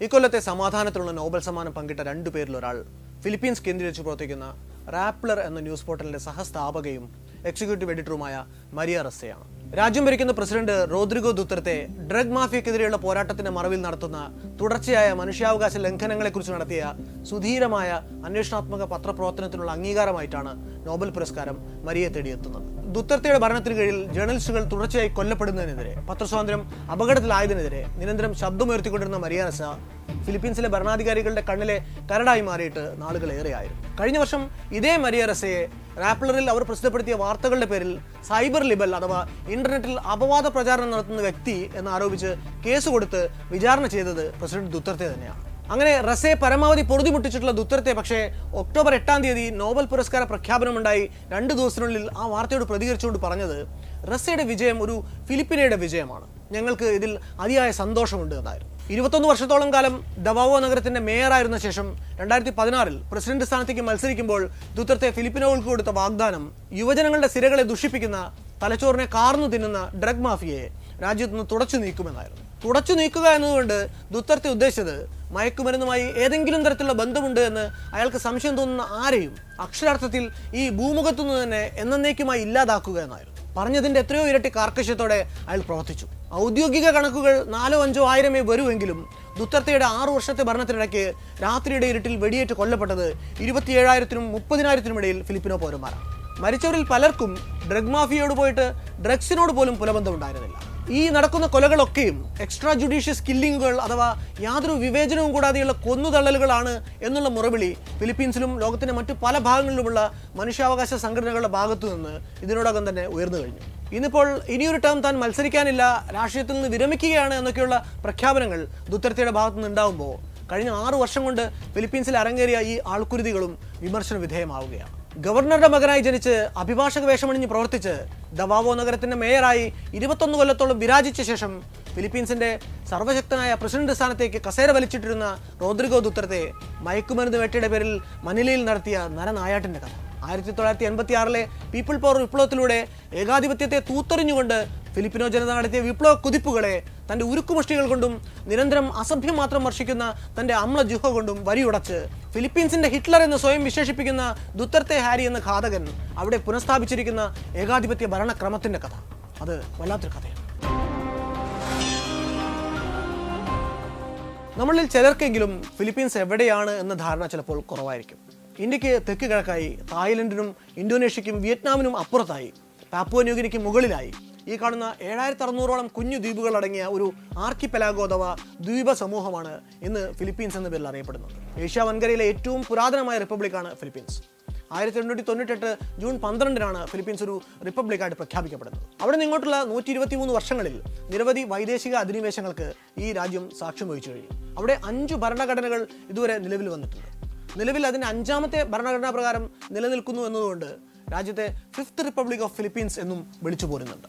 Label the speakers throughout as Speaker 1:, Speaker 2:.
Speaker 1: ഇക്കൊല്ലത്തെ സമാധാനത്തിലുള്ള നോബൽ സമ്മാനം പങ്കിട്ട രണ്ടു പേരിൽ ഒരാൾ ഫിലിപ്പീൻസ് കേന്ദ്രീകരിച്ച് പ്രവർത്തിക്കുന്ന റാപ്ലർ എന്ന ന്യൂസ് പോർട്ടലിന്റെ സഹസ്ഥാപകയും എക്സിക്യൂട്ടീവ് എഡിറ്ററുമായ മരിയ റസ്സയാണ് രാജ്യം ഭരിക്കുന്ന പ്രസിഡന്റ് റോദ്രിഗോ ദുത്തർത്തെ ഡ്രഗ് മാഫിയക്കെതിരെയുള്ള പോരാട്ടത്തിന്റെ മറവിൽ നടത്തുന്ന തുടർച്ചയായ മനുഷ്യാവകാശ ലംഘനങ്ങളെക്കുറിച്ച് നടത്തിയ സുധീരമായ അന്വേഷണാത്മക പത്രപ്രവർത്തനത്തിനുള്ള അംഗീകാരമായിട്ടാണ് നോബൽ പുരസ്കാരം മരിയെ തേടിയെത്തുന്നത് ദുത്തർത്തയുടെ ഭരണത്തിന് കീഴിൽ ജേർണലിസ്റ്റുകൾ തുടർച്ചയായി കൊല്ലപ്പെടുന്നതിനെതിരെ പത്രസ്വാതന്ത്ര്യം അപകടത്തിലായതിനെതിരെ നിരന്തരം ശബ്ദമുയർത്തിക്കൊണ്ടിരുന്ന മരിയാനസ ഫിലിപ്പീൻസിലെ ഭരണാധികാരികളുടെ കണ്ണിലെ കരടായി മാറിയിട്ട് നാളുകളേറെയായിരുന്നു കഴിഞ്ഞ വർഷം ഇതേ മരിയറസയെ റാപ്ലറിൽ അവർ പ്രസിദ്ധപ്പെടുത്തിയ വാർത്തകളുടെ പേരിൽ സൈബർ ലിബൽ അഥവാ ഇന്റർനെറ്റിൽ അപവാദ പ്രചാരണം നടത്തുന്ന വ്യക്തി എന്ന് ആരോപിച്ച് കേസ് കൊടുത്ത് വിചാരണ ചെയ്തത് പ്രസിഡന്റ് ദുത്തർത്തെ തന്നെയാണ് അങ്ങനെ റസയെ പരമാവധി പൊറുതിമുട്ടിച്ചിട്ടുള്ള ദുത്തരത്തെ പക്ഷേ ഒക്ടോബർ എട്ടാം തീയതി നോബൽ പുരസ്കാര പ്രഖ്യാപനമുണ്ടായി രണ്ട് ദിവസത്തിനുള്ളിൽ ആ വാർത്തയോട് പ്രതികരിച്ചുകൊണ്ട് പറഞ്ഞത് റസയുടെ വിജയം ഒരു ഫിലിപ്പിനയുടെ വിജയമാണ് ഞങ്ങൾക്ക് ഇതിൽ അതിയായ സന്തോഷമുണ്ട് എന്നായിരുന്നു ഇരുപത്തൊന്ന് വർഷത്തോളം കാലം ദവാവോ നഗരത്തിന്റെ മേയറായിരുന്ന ശേഷം രണ്ടായിരത്തി പതിനാറിൽ പ്രസിഡന്റ് സ്ഥാനത്തേക്ക് മത്സരിക്കുമ്പോൾ ദുത്തർത്തെ ഫിലിപ്പിനോകൾക്ക് കൊടുത്ത വാഗ്ദാനം യുവജനങ്ങളുടെ സിരകളെ ദുഷിപ്പിക്കുന്ന തലച്ചോറിനെ കാർന്നു തിന്നുന്ന ഡ്രഗ് മാഫിയയെ രാജ്യത്ത് നിന്ന് തുടച്ചു നീക്കുമെന്നായിരുന്നു തുടച്ചു നീക്കുക എന്നതുകൊണ്ട് ദുത്തർത്തെ ഉദ്ദേശിച്ചത് മയക്കുമരുന്നുമായി ഏതെങ്കിലും തരത്തിലുള്ള ബന്ധമുണ്ട് എന്ന് അയാൾക്ക് സംശയം തോന്നുന്ന ആരെയും അക്ഷരാർത്ഥത്തിൽ ഈ ഭൂമുഖത്തു നിന്ന് തന്നെ എന്നേക്കുമായി ഇല്ലാതാക്കുക എന്നായിരുന്നു പറഞ്ഞതിന്റെ എത്രയോ ഇരട്ടി കാർക്കശ്യത്തോടെ അയാൾ പ്രവർത്തിച്ചു ഔദ്യോഗിക കണക്കുകൾ നാലോ അഞ്ചോ ആയിരമേ വരുമെങ്കിലും ദുത്തർത്തയുടെ ആറു വർഷത്തെ ഭരണത്തിനിടയ്ക്ക് രാത്രിയുടെ ഇരുട്ടിൽ വെടിയേറ്റ് കൊല്ലപ്പെട്ടത് ഇരുപത്തിയേഴായിരത്തിനും മുപ്പതിനായിരത്തിനും ഇടയിൽ ഫിലിപ്പിനോ പൗരന്മാരാണ് മരിച്ചവരിൽ പലർക്കും ഡ്രഗ് മാഫിയയോട് പോയിട്ട് ഡ്രഗ്സിനോട് പോലും പുലബന്ധമുണ്ടായിരുന്നില്ല ഈ നടക്കുന്ന കൊലകളൊക്കെയും എക്സ്ട്രാ ജുഡീഷ്യസ് കില്ലിങ്ങുകൾ അഥവാ യാതൊരു വിവേചനവും കൂടാതെയുള്ള കൊന്നുതള്ളലുകളാണ് എന്നുള്ള മുറവിളി ഫിലിപ്പീൻസിലും ലോകത്തിന്റെ മറ്റു പല ഭാഗങ്ങളിലുമുള്ള മനുഷ്യാവകാശ സംഘടനകളുടെ ഭാഗത്തു നിന്ന് ഇതിനോടകം തന്നെ ഉയർന്നു കഴിഞ്ഞു ഇന്നിപ്പോൾ ഇനിയൊരു ടേം താൻ മത്സരിക്കാനില്ല രാഷ്ട്രീയത്തിൽ നിന്ന് വിരമിക്കുകയാണ് എന്നൊക്കെയുള്ള പ്രഖ്യാപനങ്ങൾ ദുത്തരത്തിയുടെ ഭാഗത്തു നിന്ന് ഉണ്ടാവുമ്പോൾ കഴിഞ്ഞ ആറു വർഷം കൊണ്ട് ഫിലിപ്പീൻസിൽ അരങ്ങേറിയ ഈ ആൾക്കുരുതികളും വിമർശന വിധേയമാവുകയാണ് ഗവർണറുടെ മകനായി ജനിച്ച് അഭിഭാഷക വേഷമണിഞ്ഞ് പ്രവർത്തിച്ച് ദവാവോ നഗരത്തിന്റെ മേയറായി ഇരുപത്തൊന്ന് കൊല്ലത്തോളം വിരാജിച്ച ശേഷം ഫിലിപ്പീൻസിന്റെ സർവശക്തനായ പ്രസിഡന്റ് സ്ഥാനത്തേക്ക് കസേര വലിച്ചിട്ടിരുന്ന റോദ്രിഗോ ദുത്തരത്തെ മയക്കുമരുന്ന് വേട്ടയുടെ പേരിൽ മനിലയിൽ നടത്തിയ നരനായാട്ടിന്റെ കഥ ആയിരത്തി തൊള്ളായിരത്തി എൺപത്തി ആറിലെ പീപ്പിൾ പവർ വിപ്ലവത്തിലൂടെ ഏകാധിപത്യത്തെ തൂത്തെറിഞ്ഞുകൊണ്ട് ഫിലിപ്പിനോ ജനത നടത്തിയ വിപ്ലവ കുതിപ്പുകളെ തന്റെ ഉരുക്കുമുഷ്ടികൾ കൊണ്ടും നിരന്തരം അസഭ്യം മാത്രം വർഷിക്കുന്ന തന്റെ അമ്ല ജുഹ കൊണ്ടും വരിയുടച്ച് ഫിലിപ്പീൻസിന്റെ ഹിറ്റ്ലർ എന്ന് സ്വയം വിശേഷിപ്പിക്കുന്ന ദുത്തർത്തെ ഹാരി എന്ന ഘാതകൻ അവിടെ പുനഃസ്ഥാപിച്ചിരിക്കുന്ന ഏകാധിപത്യ ഭരണക്രമത്തിന്റെ കഥ അത് വല്ലാത്തൊരു കഥയാണ് നമ്മളിൽ ചിലർക്കെങ്കിലും ഫിലിപ്പീൻസ് എവിടെയാണ് എന്ന ധാരണ ചിലപ്പോൾ കുറവായിരിക്കും ഇന്ത്യക്ക് തെക്ക് കിഴക്കായി തായ്ലൻഡിനും ഇന്തോനേഷ്യയ്ക്കും വിയറ്റ്നാമിനും അപ്പുറത്തായി പാപ്പുവ ന്യൂഗിനിക്ക് മുകളിലായി ഈ കാണുന്ന ഏഴായിരത്തി അറുന്നൂറോളം കുഞ്ഞു ദ്വീപുകൾ അടങ്ങിയ ഒരു ആർക്കിപ്പെലാഗോ അഥവാ ദ്വീപ സമൂഹമാണ് ഇന്ന് ഫിലിപ്പീൻസ് എന്ന പേരിൽ അറിയപ്പെടുന്നത് ഏഷ്യ വൻകരയിലെ ഏറ്റവും പുരാതനമായ റിപ്പബ്ലിക്കാണ് ഫിലിപ്പീൻസ് ആയിരത്തി എണ്ണൂറ്റി തൊണ്ണൂറ്റെട്ട് ജൂൺ പന്ത്രണ്ടിനാണ് ഫിലിപ്പീൻസ് ഒരു റിപ്പബ്ലിക്കായിട്ട് പ്രഖ്യാപിക്കപ്പെടുന്നത് അവിടെ നിന്ന് ഇങ്ങോട്ടുള്ള നൂറ്റി ഇരുപത്തി മൂന്ന് വർഷങ്ങളിൽ നിരവധി വൈദേശിക അധിനിവേശങ്ങൾക്ക് ഈ രാജ്യം സാക്ഷ്യം വഹിച്ചു കഴിഞ്ഞു അവിടെ അഞ്ചു ഭരണഘടനകൾ ഇതുവരെ നിലവിൽ വന്നിട്ടുണ്ട് നിലവിൽ അതിന്റെ അഞ്ചാമത്തെ ഭരണഘടനാ പ്രകാരം നിലനിൽക്കുന്നു എന്നതുകൊണ്ട് രാജ്യത്തെ ഫിഫ്ത്ത് റിപ്പബ്ലിക് ഓഫ് ഫിലിപ്പീൻസ് എന്നും വിളിച്ചു പോരുന്നുണ്ട്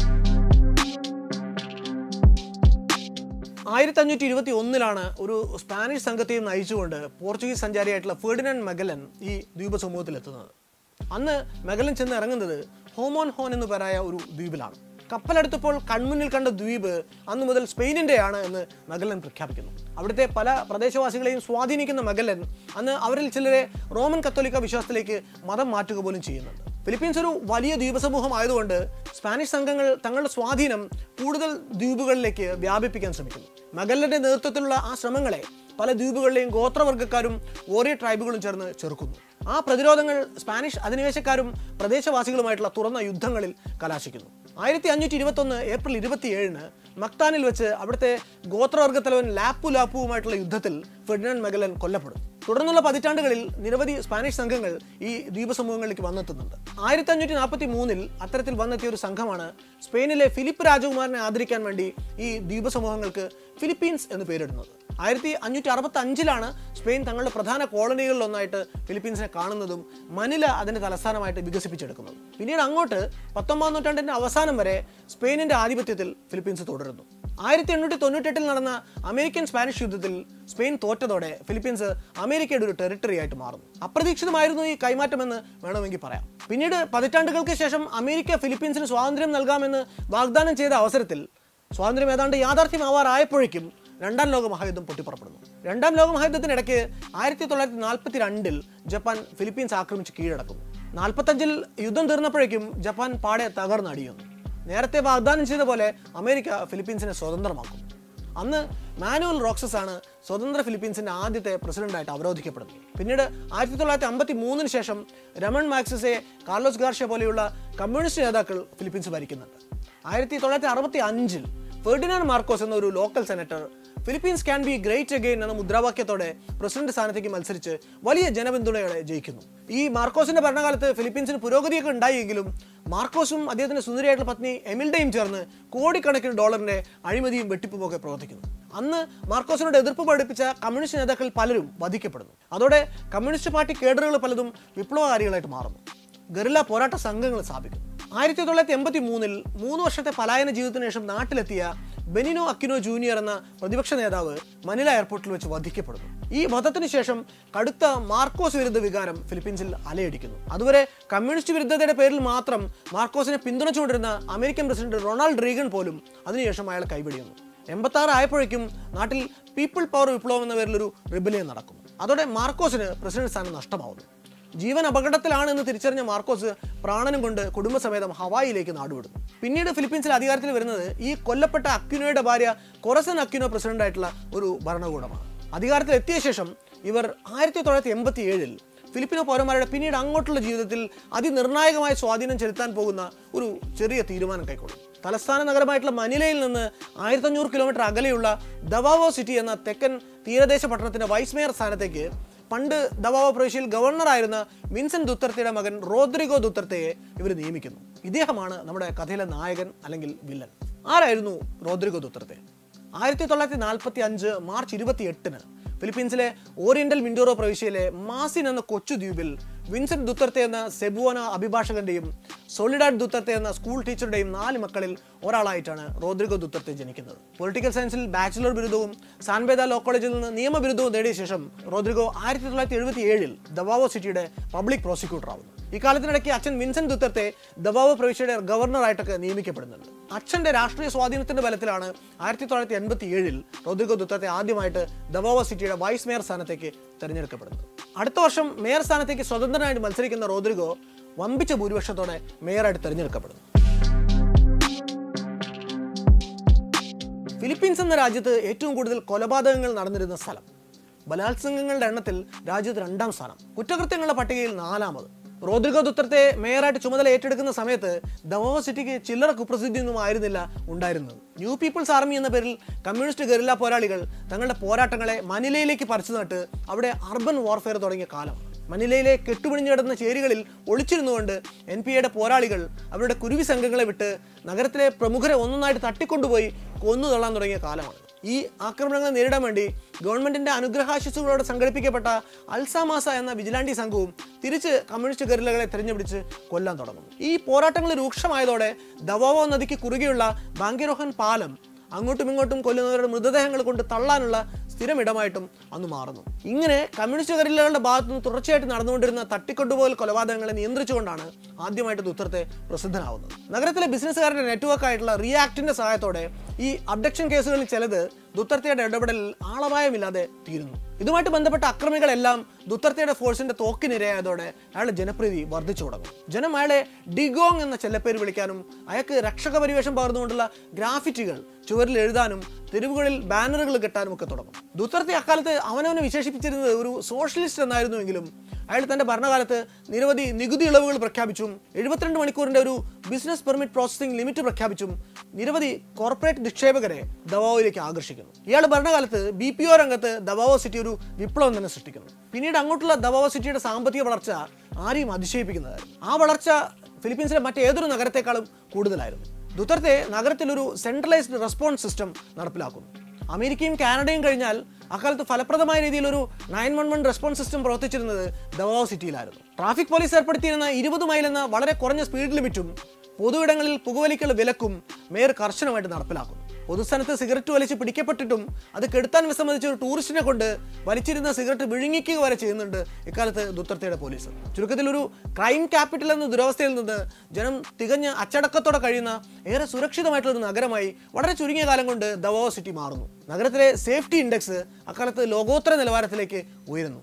Speaker 1: ആയിരത്തി അഞ്ഞൂറ്റി ഇരുപത്തി ഒന്നിലാണ് ഒരു സ്പാനിഷ് സംഘത്തെയും നയിച്ചുകൊണ്ട് പോർച്ചുഗീസ് സഞ്ചാരിയായിട്ടുള്ള ഫെർഡിനൻഡ് മെഗലൻ ഈ ദ്വീപ സമൂഹത്തിൽ എത്തുന്നത് അന്ന് മെഗലൻ ചെന്ന് ഇറങ്ങുന്നത് ഹോമോൻ ഹോൻ എന്നു പേരായ ഒരു ദ്വീപിലാണ് കപ്പലെടുത്തപ്പോൾ കൺമുന്നിൽ കണ്ട ദ്വീപ് അന്ന് മുതൽ സ്പെയിനിൻ്റെയാണ് എന്ന് മഗല്ലൻ പ്രഖ്യാപിക്കുന്നു അവിടുത്തെ പല പ്രദേശവാസികളെയും സ്വാധീനിക്കുന്ന മഗല്ലൻ അന്ന് അവരിൽ ചിലരെ റോമൻ കത്തോലിക്ക വിശ്വാസത്തിലേക്ക് മതം മാറ്റുക പോലും ചെയ്യുന്നുണ്ട് ഫിലിപ്പീൻസ് ഒരു വലിയ ദ്വീപസമൂഹം ആയതുകൊണ്ട് സ്പാനിഷ് സംഘങ്ങൾ തങ്ങളുടെ സ്വാധീനം കൂടുതൽ ദ്വീപുകളിലേക്ക് വ്യാപിപ്പിക്കാൻ ശ്രമിക്കുന്നു മഗല്ലന്റെ നേതൃത്വത്തിലുള്ള ആ ശ്രമങ്ങളെ പല ദ്വീപുകളിലെയും ഗോത്രവർഗ്ഗക്കാരും ഓറിയ ട്രൈബുകളും ചേർന്ന് ചെറുക്കുന്നു ആ പ്രതിരോധങ്ങൾ സ്പാനിഷ് അധിനിവേശക്കാരും പ്രദേശവാസികളുമായിട്ടുള്ള തുറന്ന യുദ്ധങ്ങളിൽ കലാശിക്കുന്നു ആയിരത്തി അഞ്ഞൂറ്റി ഇരുപത്തൊന്ന് ഏപ്രിൽ ഇരുപത്തിയേഴിന് മക്താനിൽ വെച്ച് അവിടുത്തെ ഗോത്രവർഗ്ഗ തലവൻ ലാപ്പു ലാപ്പുവുമായിട്ടുള്ള യുദ്ധത്തിൽ ഫെർഡിനൻഡ് മെഗലൻ കൊല്ലപ്പെടും തുടർന്നുള്ള പതിറ്റാണ്ടുകളിൽ നിരവധി സ്പാനിഷ് സംഘങ്ങൾ ഈ ദ്വീപസമൂഹങ്ങളിലേക്ക് വന്നെത്തുന്നുണ്ട് ആയിരത്തി അഞ്ഞൂറ്റി നാൽപ്പത്തി മൂന്നിൽ അത്തരത്തിൽ വന്നെത്തിയ ഒരു സംഘമാണ് സ്പെയിനിലെ ഫിലിപ്പ് രാജകുമാരനെ ആദരിക്കാൻ വേണ്ടി ഈ ദ്വീപസമൂഹങ്ങൾക്ക് ഫിലിപ്പീൻസ് എന്ന് പേരിടുന്നത് ആയിരത്തി അഞ്ഞൂറ്റി അറുപത്തി അഞ്ചിലാണ് സ്പെയിൻ തങ്ങളുടെ പ്രധാന കോളനികളിൽ ഒന്നായിട്ട് ഫിലിപ്പീൻസിനെ കാണുന്നതും മനില അതിന്റെ തലസ്ഥാനമായിട്ട് വികസിപ്പിച്ചെടുക്കുന്നത് പിന്നീട് അങ്ങോട്ട് പത്തൊമ്പതാം നൂറ്റാണ്ടിന്റെ അവസാനം വരെ സ്പെയിനിന്റെ ആധിപത്യത്തിൽ ഫിലിപ്പീൻസ് തുടരുന്നു ആയിരത്തി എണ്ണൂറ്റി തൊണ്ണൂറ്റെട്ടിൽ നടന്ന അമേരിക്കൻ സ്പാനിഷ് യുദ്ധത്തിൽ സ്പെയിൻ തോറ്റതോടെ ഫിലിപ്പീൻസ് അമേരിക്കയുടെ ഒരു ടെറിട്ടറി ആയിട്ട് മാറുന്നു അപ്രതീക്ഷിതമായിരുന്നു ഈ കൈമാറ്റമെന്ന് വേണമെങ്കിൽ പറയാം പിന്നീട് പതിറ്റാണ്ടുകൾക്ക് ശേഷം അമേരിക്ക ഫിലിപ്പീൻസിന് സ്വാതന്ത്ര്യം നൽകാമെന്ന് വാഗ്ദാനം ചെയ്ത അവസരത്തിൽ സ്വാതന്ത്ര്യം ഏതാണ്ട് യാഥാർത്ഥ്യമാവാറായപ്പോഴേക്കും രണ്ടാം ലോക മഹായുദ്ധം പൊട്ടിപ്പുറപ്പെടുന്നു രണ്ടാം ലോക മഹായുദ്ധത്തിനിടയ്ക്ക് ആയിരത്തി തൊള്ളായിരത്തി നാൽപ്പത്തി രണ്ടിൽ ജപ്പാൻ ഫിലിപ്പീൻസ് ആക്രമിച്ച് കീഴടക്കുന്നു നാൽപ്പത്തഞ്ചിൽ യുദ്ധം തീർന്നപ്പോഴേക്കും ജപ്പാൻ പാടെ തകർന്നടിയുന്നു നേരത്തെ വാഗ്ദാനം ചെയ്ത പോലെ അമേരിക്ക ഫിലിപ്പീൻസിനെ സ്വതന്ത്രമാക്കുന്നു അന്ന് മാനുവൽ റോക്സസ് ആണ് സ്വതന്ത്ര ഫിലിപ്പീൻസിന്റെ ആദ്യത്തെ പ്രസിഡന്റായിട്ട് അവരോധിക്കപ്പെടുന്നത് പിന്നീട് ആയിരത്തി തൊള്ളായിരത്തി അമ്പത്തി മൂന്നിന് ശേഷം രമൺ മാക്സിസെ കാർലോസ് ഗാർഷ്യ പോലെയുള്ള കമ്മ്യൂണിസ്റ്റ് നേതാക്കൾ ഫിലിപ്പീൻസ് ഭരിക്കുന്നുണ്ട് ആയിരത്തി തൊള്ളായിരത്തി അറുപത്തി അഞ്ചിൽ ഫെർഡിനാൻഡ് മാർക്കോസ് എന്ന ഒരു local senator Philippines can be great again എന്ന മുദ്രാവാക്യത്തോടെ പ്രസിഡന്റ് സ്ഥാനത്തേക്ക് മത്സരിച്ച് വലിയ ജനപിന്തുണയോടെ ജയിക്കുന്നു ഈ മാർക്കോസിന്റെ ഭരണകാലത്ത് ഫിലിപ്പീൻസിന് പുരോഗതിയൊക്കെ ഉണ്ടായെങ്കിലും മാർക്കോസും അദ്ദേഹത്തിന്റെ സുന്ദരിയായിട്ടുള്ള പത്നി എമിൽഡയും ചേർന്ന് കോടിക്കണക്കിന് ഡോളറിന്റെ അഴിമതിയും വെട്ടിപ്പുമൊക്കെ പ്രവർത്തിക്കുന്നു അന്ന് മാർക്കോസിനോട് എതിർപ്പ് പഠിപ്പിച്ച കമ്മ്യൂണിസ്റ്റ് നേതാക്കൾ പലരും വധിക്കപ്പെടുന്നു അതോടെ കമ്മ്യൂണിസ്റ്റ് പാർട്ടി കേഡറുകൾ പലതും വിപ്ലവകാരികളായിട്ട് മാറുന്നു ഗറില്ല പോരാട്ട സംഘങ്ങൾ സ്ഥാപിക്കുന്നു ആയിരത്തി തൊള്ളായിരത്തി എൺപത്തി മൂന്നിൽ മൂന്ന് വർഷത്തെ പലായന ജീവിതത്തിന് ശേഷം നാട്ടിലെത്തിയ ബെനിനോ അക്കിനോ ജൂനിയർ എന്ന പ്രതിപക്ഷ നേതാവ് മനില എയർപോർട്ടിൽ വെച്ച് വധിക്കപ്പെടുന്നു ഈ വധത്തിന് ശേഷം കടുത്ത മാർക്കോസ് വിരുദ്ധ വികാരം ഫിലിപ്പീൻസിൽ അലയടിക്കുന്നു അതുവരെ കമ്മ്യൂണിസ്റ്റ് വിരുദ്ധതയുടെ പേരിൽ മാത്രം മാർക്കോസിനെ പിന്തുണച്ചുകൊണ്ടിരുന്ന അമേരിക്കൻ പ്രസിഡന്റ് റൊണാൾഡ് റീഗൻ പോലും അതിനുശേഷം അയാൾ കൈപിടിയുന്നു എൺപത്തി ആറ് ആയപ്പോഴേക്കും നാട്ടിൽ പീപ്പിൾ പവർ വിപ്ലവം എന്ന പേരിലൊരു റിബലിയൻ നടക്കുന്നു അതോടെ മാർക്കോസിന് പ്രസിഡന്റ് സ്ഥാനം നഷ്ടമാവുന്നു ജീവൻ അപകടത്തിലാണെന്ന് തിരിച്ചറിഞ്ഞ മാർക്കോസ് പ്രാണനും കൊണ്ട് കുടുംബസമേതം ഹവായിലേക്ക് നാടുവിടുന്നു പിന്നീട് ഫിലിപ്പീൻസിൽ അധികാരത്തിൽ വരുന്നത് ഈ കൊല്ലപ്പെട്ട അക്യുനോയുടെ ഭാര്യ കൊറസൻ അക്യുനോ പ്രസിഡന്റ് ആയിട്ടുള്ള ഒരു ഭരണകൂടമാണ് അധികാരത്തിൽ എത്തിയ ശേഷം ഇവർ ആയിരത്തി തൊള്ളായിരത്തി എൺപത്തി ഏഴിൽ ഫിലിപ്പിനോ പൗരന്മാരുടെ പിന്നീട് അങ്ങോട്ടുള്ള ജീവിതത്തിൽ അതിനിർണായകമായ സ്വാധീനം ചെലുത്താൻ പോകുന്ന ഒരു ചെറിയ തീരുമാനം കൈക്കൊള്ളും തലസ്ഥാന നഗരമായിട്ടുള്ള മനിലയിൽ നിന്ന് ആയിരത്തഞ്ഞൂറ് കിലോമീറ്റർ അകലെയുള്ള ദവാവോ സിറ്റി എന്ന തെക്കൻ തീരദേശ പട്ടണത്തിന്റെ വൈസ് മേയർ സ്ഥാനത്തേക്ക് പണ്ട് ദവാവോ പ്രവിശ്യയിൽ ഗവർണറായിരുന്ന വിൻസെന്റ് ദുത്തർത്തയുടെ മകൻ റോദ്രിഗോ ദുത്തർത്തയെ ഇവർ നിയമിക്കുന്നു ഇദ്ദേഹമാണ് നമ്മുടെ കഥയിലെ നായകൻ അല്ലെങ്കിൽ വില്ലൻ ആരായിരുന്നു റോദ്രിഗോ ദുത്തർത്തെ ആയിരത്തി തൊള്ളായിരത്തി നാൽപ്പത്തി അഞ്ച് മാർച്ച് ഇരുപത്തി എട്ടിന് ഫിലിപ്പീൻസിലെ ഓറിയന്റൽ മിൻഡോറോ പ്രവിശ്യയിലെ മാസിൻ എന്ന കൊച്ചു ദ്വീപിൽ വിൻസെന്റ് ദുത്തർത്തെ എന്ന സെബുവന അഭിഭാഷകന്റെയും സോളിഡാഡ് ദുത്തർത്തെ എന്ന സ്കൂൾ ടീച്ചറുടെയും നാല് മക്കളിൽ ഒരാളായിട്ടാണ് റോദ്രിഗോ ദുത്തർത്തെ ജനിക്കുന്നത് പൊളിറ്റിക്കൽ സയൻസിൽ ബാച്ചിലർ ബിരുദവും സാൻബേദ ലോ കോളേജിൽ നിന്ന് നിയമ ബിരുദവും നേടിയ ശേഷം റോദ്രിഗോ ആയിരത്തി തൊള്ളായിരത്തി എഴുപത്തി ഏഴിൽ ദവാവോ സിറ്റിയുടെ പബ്ലിക് പ്രോസിക്യൂട്ടർ ആവുന്നു ഇക്കാലത്തിനിടയ്ക്ക് അച്ഛൻ വിൻസെന്റ് ദുത്തർത്തെ ദവാവോ പ്രവിശ്യയുടെ ഗവർണറായിട്ടൊക്കെ നിയമിക്കപ്പെടുന്നുണ്ട് അച്ഛന്റെ രാഷ്ട്രീയ സ്വാധീനത്തിന്റെ ബലത്തിലാണ് ആയിരത്തി തൊള്ളായിരത്തി എൺപത്തി ഏഴിൽ റോദ്രിഗോ ദുത്തർത്തെ ആദ്യമായിട്ട് ദവാവോ സിറ്റിയുടെ വൈസ് മേയർ സ്ഥാനത്തേക്ക് തെരഞ്ഞെടുക്കപ്പെടുന്നത് അടുത്ത വർഷം മേയർ സ്ഥാനത്തേക്ക് സ്വതന്ത്രനായിട്ട് മത്സരിക്കുന്ന റോദ്രിഗോ വമ്പിച്ച ഭൂരിപക്ഷത്തോടെ മേയറായിട്ട് തെരഞ്ഞെടുക്കപ്പെടുന്നു ഫിലിപ്പീൻസ് എന്ന രാജ്യത്ത് ഏറ്റവും കൂടുതൽ കൊലപാതകങ്ങൾ നടന്നിരുന്ന സ്ഥലം ബലാത്സംഗങ്ങളുടെ എണ്ണത്തിൽ രാജ്യത്ത് രണ്ടാം സ്ഥാനം കുറ്റകൃത്യങ്ങളുടെ പട്ടികയിൽ നാലാമത് റോദ്രിഗോ ദുത്തർത്തെ മേയറായിട്ട് ചുമതല ഏറ്റെടുക്കുന്ന സമയത്ത് ദവോ സിറ്റിക്ക് ചില്ലറ കുപ്രസിദ്ധിയൊന്നും ആയിരുന്നില്ല ഉണ്ടായിരുന്നത് ന്യൂ പീപ്പിൾസ് ആർമി എന്ന പേരിൽ കമ്മ്യൂണിസ്റ്റ് ഗറില്ല പോരാളികൾ തങ്ങളുടെ പോരാട്ടങ്ങളെ മനിലയിലേക്ക് പറിച്ചു നട്ട് അവിടെ അർബൻ വാർഫെയർ തുടങ്ങിയ കാലമാണ് മനിലയിലെ കെട്ടുപിടിഞ്ഞു കിടന്ന ചേരികളിൽ ഒളിച്ചിരുന്നുകൊണ്ട് എൻ പി എയുടെ പോരാളികൾ അവരുടെ കുരുവി സംഘങ്ങളെ വിട്ട് നഗരത്തിലെ പ്രമുഖരെ ഒന്നൊന്നായിട്ട് തട്ടിക്കൊണ്ടുപോയി കൊന്നു തള്ളാൻ തുടങ്ങിയ കാലമാണ് ഈ ആക്രമണങ്ങളെ നേരിടാൻ വേണ്ടി ഗവൺമെന്റിന്റെ അനുഗ്രഹാശിസുകളോടെ സംഘടിപ്പിക്കപ്പെട്ട അൽസാമാസ എന്ന വിജിലാൻഡി സംഘവും തിരിച്ച് കമ്മ്യൂണിസ്റ്റ് ഗറിലകളെ തെരഞ്ഞുപിടിച്ച് കൊല്ലാൻ തുടങ്ങുന്നു ഈ പോരാട്ടങ്ങൾ രൂക്ഷമായതോടെ ദവാവോ നദിക്ക് കുറുകെയുള്ള ബാങ്കിരോഹൻ പാലം അങ്ങോട്ടും ഇങ്ങോട്ടും കൊല്ലുന്നവരുടെ മൃതദേഹങ്ങൾ കൊണ്ട് തള്ളാനുള്ള സ്ഥിരമിടമായിട്ടും അന്ന് മാറുന്നു ഇങ്ങനെ കമ്മ്യൂണിസ്റ്റ് ഗറില്ലകളുടെ ഭാഗത്തു നിന്ന് തുടർച്ചയായിട്ട് നടന്നുകൊണ്ടിരുന്ന തട്ടിക്കൊണ്ടുപോകൽ കൊലപാതകങ്ങളെ നിയന്ത്രിച്ചുകൊണ്ടാണ് ആദ്യമായിട്ട് ദുത്തർത്തെ പ്രസിദ്ധനാവുന്നത് നഗരത്തിലെ ബിസിനസ്സുകാരുടെ നെറ്റ്വർക്ക് ആയിട്ടുള്ള റിയാക്ടിന്റെ സഹായത്തോടെ ഈ അബ്ഡക്ഷൻ കേസുകളിൽ ചിലത് ദുത്തർത്തയുടെ ഇടപെടലിൽ ആളപായമില്ലാതെ തീരുന്നു ഇതുമായിട്ട് ബന്ധപ്പെട്ട അക്രമികളെല്ലാം ദുത്തർത്തയുടെ ഫോഴ്സിന്റെ തോക്കിനിരയായതോടെ അയാളുടെ ജനപ്രീതി വർദ്ധിച്ചു തുടങ്ങും ജനം അയാളെ ഡിഗോങ് എന്ന ചെല്ലപ്പേര് വിളിക്കാനും അയാൾക്ക് രക്ഷക പരിവേഷം പകർന്നുകൊണ്ടുള്ള ഗ്രാഫിറ്റികൾ ചുവരിൽ എഴുതാനും തെരുവുകളിൽ ബാനറുകൾ കെട്ടാനും ഒക്കെ തുടങ്ങും ദുത്തർത്തെ അക്കാലത്ത് അവനവനെ വിശേഷിപ്പിച്ചിരുന്നത് ഒരു സോഷ്യലിസ്റ്റ് എന്നായിരുന്നുവെങ്കിലും അയാൾ തന്റെ ഭരണകാലത്ത് നിരവധി നികുതി ഇളവുകൾ പ്രഖ്യാപിച്ചും എഴുപത്തിരണ്ട് മണിക്കൂറിന്റെ ഒരു ബിസിനസ് പെർമിറ്റ് പ്രോസസ്സിംഗ് ലിമിറ്റ് പ്രഖ്യാപിച്ചും നിരവധി കോർപ്പറേറ്റ് നിക്ഷേപകരെ ദവാവോയിലേക്ക് ആകർഷിക്കുന്നു ഇയാൾ ഭരണകാലത്ത് ബി പി ഒ രംഗത്ത് ദവാവോ സിറ്റി ഒരു വിപ്ലവം തന്നെ സൃഷ്ടിക്കുന്നു പിന്നീട് അങ്ങോട്ടുള്ള ദവാവോ സിറ്റിയുടെ സാമ്പത്തിക വളർച്ച ആരെയും അതിശയിപ്പിക്കുന്നതായിരുന്നു ആ വളർച്ച ഫിലിപ്പീൻസിലെ മറ്റേതൊരു നഗരത്തെക്കാളും കൂടുതലായിരുന്നു ദുത്തർത്തെ നഗരത്തിലൊരു സെൻട്രലൈസ്ഡ് റെസ്പോൺസ് സിസ്റ്റം നടപ്പിലാക്കുന്നു അമേരിക്കയും കാനഡയും കഴിഞ്ഞാൽ അക്കാലത്ത് ഫലപ്രദമായ രീതിയിൽ ഒരു nine one one response system പ്രവർത്തിച്ചിരുന്നത് ദവാവോ സിറ്റിയിലായിരുന്നു ട്രാഫിക് പോലീസ് ഏർപ്പെടുത്തിയിരുന്ന ഇരുപത് മൈൽ എന്ന വളരെ കുറഞ്ഞ സ്പീഡ് ലിമിറ്റും പൊതുയിടങ്ങളിൽ പുകവലിക്കുള്ള വിലക്കും മേയർ കർശനമായിട്ട് നടപ്പിലാക്കുന്നു പൊതുസ്ഥലത്ത് സിഗരറ്റ് വലിച്ച് പിടിക്കപ്പെട്ടിട്ടും അത് കെടുത്താൻ വിസമ്മതിച്ച ഒരു ടൂറിസ്റ്റിനെ കൊണ്ട് വലിച്ചിരുന്ന സിഗരറ്റ് വിഴുങ്ങിക്കുക വരെ ചെയ്യുന്നുണ്ട് ഇക്കാലത്ത് ദുത്തർത്തയുടെ പോലീസ് ചുരുക്കത്തിൽ ഒരു ക്രൈം ക്യാപിറ്റൽ എന്ന ദുരവസ്ഥയിൽ നിന്ന് ജനം തികഞ്ഞ അച്ചടക്കത്തോടെ കഴിയുന്ന ഏറെ സുരക്ഷിതമായിട്ടുള്ള ഒരു നഗരമായി വളരെ ചുരുങ്ങിയ കാലം കൊണ്ട് ദവോ സിറ്റി മാറുന്നു നഗരത്തിലെ സേഫ്റ്റി ഇൻഡെക്സ് അക്കാലത്ത് ലോകോത്തര നിലവാരത്തിലേക്ക് ഉയരുന്നു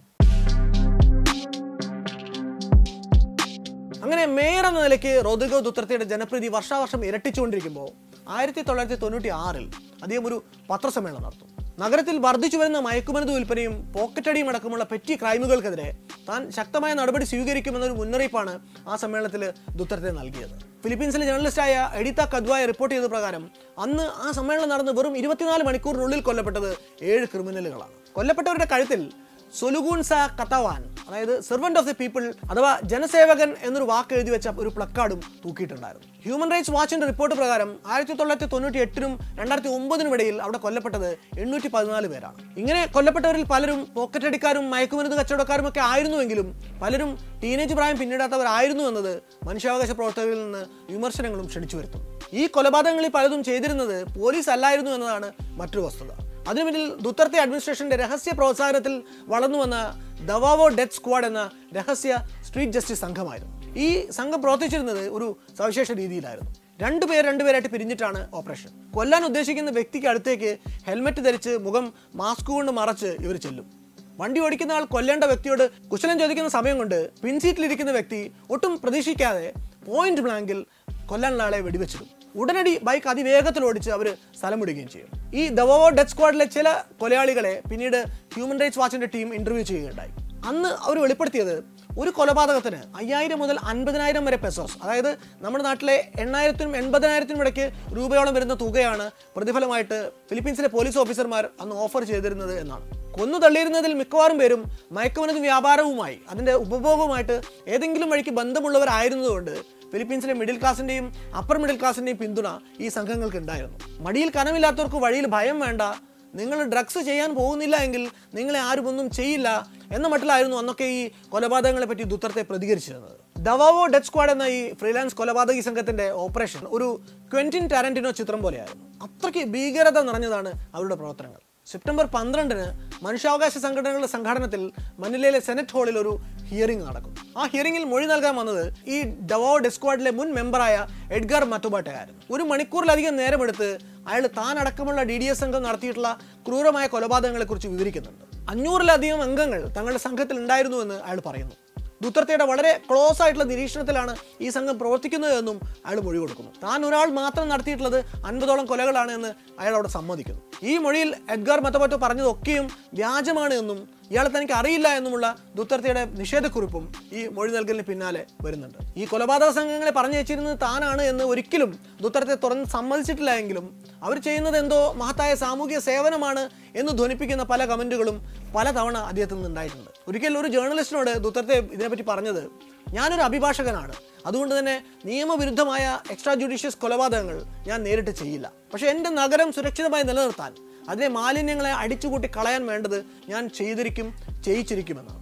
Speaker 1: അങ്ങനെ മേയർ എന്ന നിലയ്ക്ക് റോദ്രിഗോ ദുത്രത്തിയുടെ ജനപ്രീതി വർഷാവർഷം ഇരട്ടിച്ചുകൊണ്ടിരിക്കുമ്പോൾ ആയിരത്തി തൊള്ളായിരത്തി തൊണ്ണൂറ്റി ആറിൽ അദ്ദേഹം ഒരു പത്രസമ്മേളനം നടത്തും നഗരത്തിൽ വർദ്ധിച്ചു വരുന്ന മയക്കുമരുന്ന് വിൽപ്പനയും പോക്കറ്റടിയും അടക്കമുള്ള പെറ്റി ക്രൈമുകൾക്കെതിരെ താൻ ശക്തമായ നടപടി സ്വീകരിക്കുമെന്നൊരു മുന്നറിയിപ്പാണ് ആ സമ്മേളനത്തിൽ ദുത്തരത്തെ നൽകിയത് ഫിലിപ്പീൻസിലെ ജേർണലിസ്റ്റായ എഡിത്ത കദ്വായ റിപ്പോർട്ട് ചെയ്ത പ്രകാരം അന്ന് ആ സമ്മേളനം നടന്ന് വെറും ഇരുപത്തിനാല് മണിക്കൂറിനുള്ളിൽ കൊല്ലപ്പെട്ടത് ഏഴ് ക്രിമിനലുകളാണ് കൊല്ലപ്പെട്ടവരുടെ കഴുത്തിൽ സൊലുഗൂൺസ കത്തവാൻ അതായത് സെർവന്റ് ഓഫ് ദി പീപ്പിൾ അഥവാ ജനസേവകൻ എന്നൊരു വാക്ക് എഴുതി വെച്ച ഒരു പ്ലക്കാർഡും തൂക്കിയിട്ടുണ്ടായിരുന്നു ഹ്യൂമൻ റൈറ്റ്സ് വാച്ചിന്റെ റിപ്പോർട്ട് പ്രകാരം ആയിരത്തി തൊള്ളായിരത്തി തൊണ്ണൂറ്റി എട്ടിനും രണ്ടായിരത്തി ഒമ്പതിനും ഇടയിൽ അവിടെ കൊല്ലപ്പെട്ടത് എണ്ണൂറ്റി പതിനാല് പേരാണ് ഇങ്ങനെ കൊല്ലപ്പെട്ടവരിൽ പലരും പോക്കറ്റ് അടിക്കാരും മയക്കുമരുന്ന് കച്ചവടക്കാരും ഒക്കെ ആയിരുന്നുവെങ്കിലും പലരും ടീനേജ് പ്രായം പിന്നിടാത്തവരായിരുന്നു എന്നത് മനുഷ്യാവകാശ പ്രവർത്തകരിൽ നിന്ന് വിമർശനങ്ങളും ക്ഷണിച്ചു വരുത്തും ഈ കൊലപാതകങ്ങളിൽ പലതും ചെയ്തിരുന്നത് പോലീസ് അല്ലായിരുന്നു എന്നതാണ് മറ്റൊരു വസ്തുത അതിനു പിന്നിൽ ദുത്തർത്തെ അഡ്മിനിസ്ട്രേഷന്റെ രഹസ്യ പ്രോത്സാഹനത്തിൽ വളർന്നു വന്ന ദവാവോ ഡെത്ത് സ്ക്വാഡ് എന്ന രഹസ്യ സ്ട്രീറ്റ് ജസ്റ്റിസ് സംഘമായിരുന്നു ഈ സംഘം പ്രവർത്തിച്ചിരുന്നത് ഒരു സവിശേഷ രീതിയിലായിരുന്നു രണ്ടുപേർ രണ്ടുപേരായിട്ട് പിരിഞ്ഞിട്ടാണ് ഓപ്പറേഷൻ കൊല്ലാൻ ഉദ്ദേശിക്കുന്ന വ്യക്തിക്ക് അടുത്തേക്ക് ഹെൽമെറ്റ് ധരിച്ച് മുഖം മാസ്ക് കൊണ്ട് മറച്ച് ഇവർ ചെല്ലും വണ്ടി ഓടിക്കുന്ന ആൾ കൊല്ലേണ്ട വ്യക്തിയോട് കുശലം ചോദിക്കുന്ന സമയം കൊണ്ട് പിൻസീറ്റിലിരിക്കുന്ന വ്യക്തി ഒട്ടും പ്രതീക്ഷിക്കാതെ പോയിന്റ് ബ്ലാങ്കിൽ കൊല്ലാനുള്ള ആളെ വെടിവെച്ചിടും ഉടനടി ബൈക്ക് അതിവേഗത്തിൽ ഓടിച്ച് അവർ സ്ഥലം വിടുകയും ചെയ്യും ഈ ദവോ ഡെത്ത് സ്ക്വാഡിലെ ചില കൊലയാളികളെ പിന്നീട് ഹ്യൂമൻ റൈറ്റ്സ് വാച്ചിന്റെ ടീം ഇന്റർവ്യൂ ചെയ്യുകയുണ്ടായി അന്ന് അവർ വെളിപ്പെടുത്തിയത് ഒരു കൊലപാതകത്തിന് അയ്യായിരം മുതൽ അൻപതിനായിരം വരെ പെസോസ് അതായത് നമ്മുടെ നാട്ടിലെ എണ്ണായിരത്തിനും എൺപതിനായിരത്തിനും ഇടയ്ക്ക് രൂപയോളം വരുന്ന തുകയാണ് പ്രതിഫലമായിട്ട് ഫിലിപ്പീൻസിലെ പോലീസ് ഓഫീസർമാർ അന്ന് ഓഫർ ചെയ്തിരുന്നത് എന്നാണ് കൊന്നു തള്ളിയിരുന്നതിൽ മിക്കവാറും പേരും മയക്കുമരുന്ന് വ്യാപാരവുമായി അതിൻ്റെ ഉപഭോഗവുമായിട്ട് ഏതെങ്കിലും വഴിക്ക് ബന്ധമുള്ളവരായിരുന്നതുകൊണ്ട് ഫിലിപ്പീൻസിലെ മിഡിൽ ക്ലാസിൻ്റെയും അപ്പർ മിഡിൽ ക്ലാസിൻ്റെയും പിന്തുണ ഈ സംഘങ്ങൾക്ക് ഉണ്ടായിരുന്നു മടിയിൽ കനമില്ലാത്തവർക്ക് വഴിയിൽ ഭയം വേണ്ട നിങ്ങൾ ഡ്രഗ്സ് ചെയ്യാൻ പോകുന്നില്ല എങ്കിൽ നിങ്ങളെ ആരും ഒന്നും ചെയ്യില്ല എന്ന മട്ടിലായിരുന്നു അന്നൊക്കെ ഈ കൊലപാതകങ്ങളെ പറ്റി ദുത്തർത്തെ പ്രതികരിച്ചിരുന്നത് ദവാവോ ഡെത്ത് സ്ക്വാഡ് എന്ന ഈ ഫ്രീലാൻസ് കൊലപാതകി സംഘത്തിന്റെ ഓപ്പറേഷൻ ഒരു ക്വന്റിൻ ടാരന്റിനോ ചിത്രം പോലെയായിരുന്നു അത്രയ്ക്ക് ഭീകരത നിറഞ്ഞതാണ് അവരുടെ പ്രവർത്തനങ്ങൾ സെപ്റ്റംബർ പന്ത്രണ്ടിന് മനുഷ്യാവകാശ സംഘടനകളുടെ സംഘാടനത്തിൽ മനിലയിലെ സെനറ്റ് ഹാളിൽ ഒരു ഹിയറിംഗ് നടക്കും ആ ഹിയറിംഗിൽ മൊഴി നൽകാൻ വന്നത് ഈ ഡവോ ഡെസ്ക്വാഡിലെ മുൻ മെമ്പറായ എഡ്ഗർ മറ്റുബാട്ടയായിരുന്നു ഒരു മണിക്കൂറിലധികം നേരമെടുത്ത് അയാൾ താൻ അടക്കമുള്ള ഡി ഡി എസ് സംഘം നടത്തിയിട്ടുള്ള ക്രൂരമായ കൊലപാതകങ്ങളെക്കുറിച്ച് വിവരിക്കുന്നുണ്ട് അഞ്ഞൂറിലധികം അംഗങ്ങൾ തങ്ങളുടെ സംഘത്തിൽ ഉണ്ടായിരുന്നുവെന്ന് അയാൾ പറയുന്നു ദുത്തർത്തയുടെ വളരെ ക്ലോസ് ആയിട്ടുള്ള നിരീക്ഷണത്തിലാണ് ഈ സംഘം പ്രവർത്തിക്കുന്നത് എന്നും അയാൾ മൊഴി കൊടുക്കുന്നു താൻ ഒരാൾ മാത്രം നടത്തിയിട്ടുള്ളത് അൻപതോളം കൊലകളാണ് എന്ന് അയാൾ അവിടെ സമ്മതിക്കുന്നു ഈ മൊഴിയിൽ എഡ്ഗാർ മറ്റമറ്റോ പറഞ്ഞതൊക്കെയും വ്യാജമാണ് എന്നും ഇയാളെ തനിക്ക് അറിയില്ല എന്നുമുള്ള ദുത്തർത്തയുടെ നിഷേധക്കുറിപ്പും ഈ മൊഴി നൽകലിന് പിന്നാലെ വരുന്നുണ്ട് ഈ കൊലപാതക സംഘങ്ങളെ പറഞ്ഞു വെച്ചിരുന്നത് താനാണ് എന്ന് ഒരിക്കലും ദുത്തർത്തെ തുറന്ന് സമ്മതിച്ചിട്ടില്ല എങ്കിലും അവർ ചെയ്യുന്നത് എന്തോ മഹത്തായ സാമൂഹിക സേവനമാണ് എന്ന് ധ്വനിപ്പിക്കുന്ന പല കമന്റുകളും പലതവണ അദ്ദേഹത്തിൽ നിന്ന് ഉണ്ടായിട്ടുണ്ട് ഒരിക്കൽ ഒരു ജേർണലിസ്റ്റിനോട് ദുത്തർത്തെ ഇതിനെപ്പറ്റി പറഞ്ഞത് ഞാനൊരു അഭിഭാഷകനാണ് അതുകൊണ്ട് തന്നെ നിയമവിരുദ്ധമായ എക്സ്ട്രാ ജുഡീഷ്യസ് കൊലപാതകങ്ങൾ ഞാൻ നേരിട്ട് ചെയ്യില്ല പക്ഷേ എൻ്റെ നഗരം സുരക്ഷിതമായി നിലനിർത്താൻ അതിലെ മാലിന്യങ്ങളെ അടിച്ചുകൂട്ടി കളയാൻ വേണ്ടത് ഞാൻ ചെയ്തിരിക്കും ചെയ്യിച്ചിരിക്കുമെന്നാണ്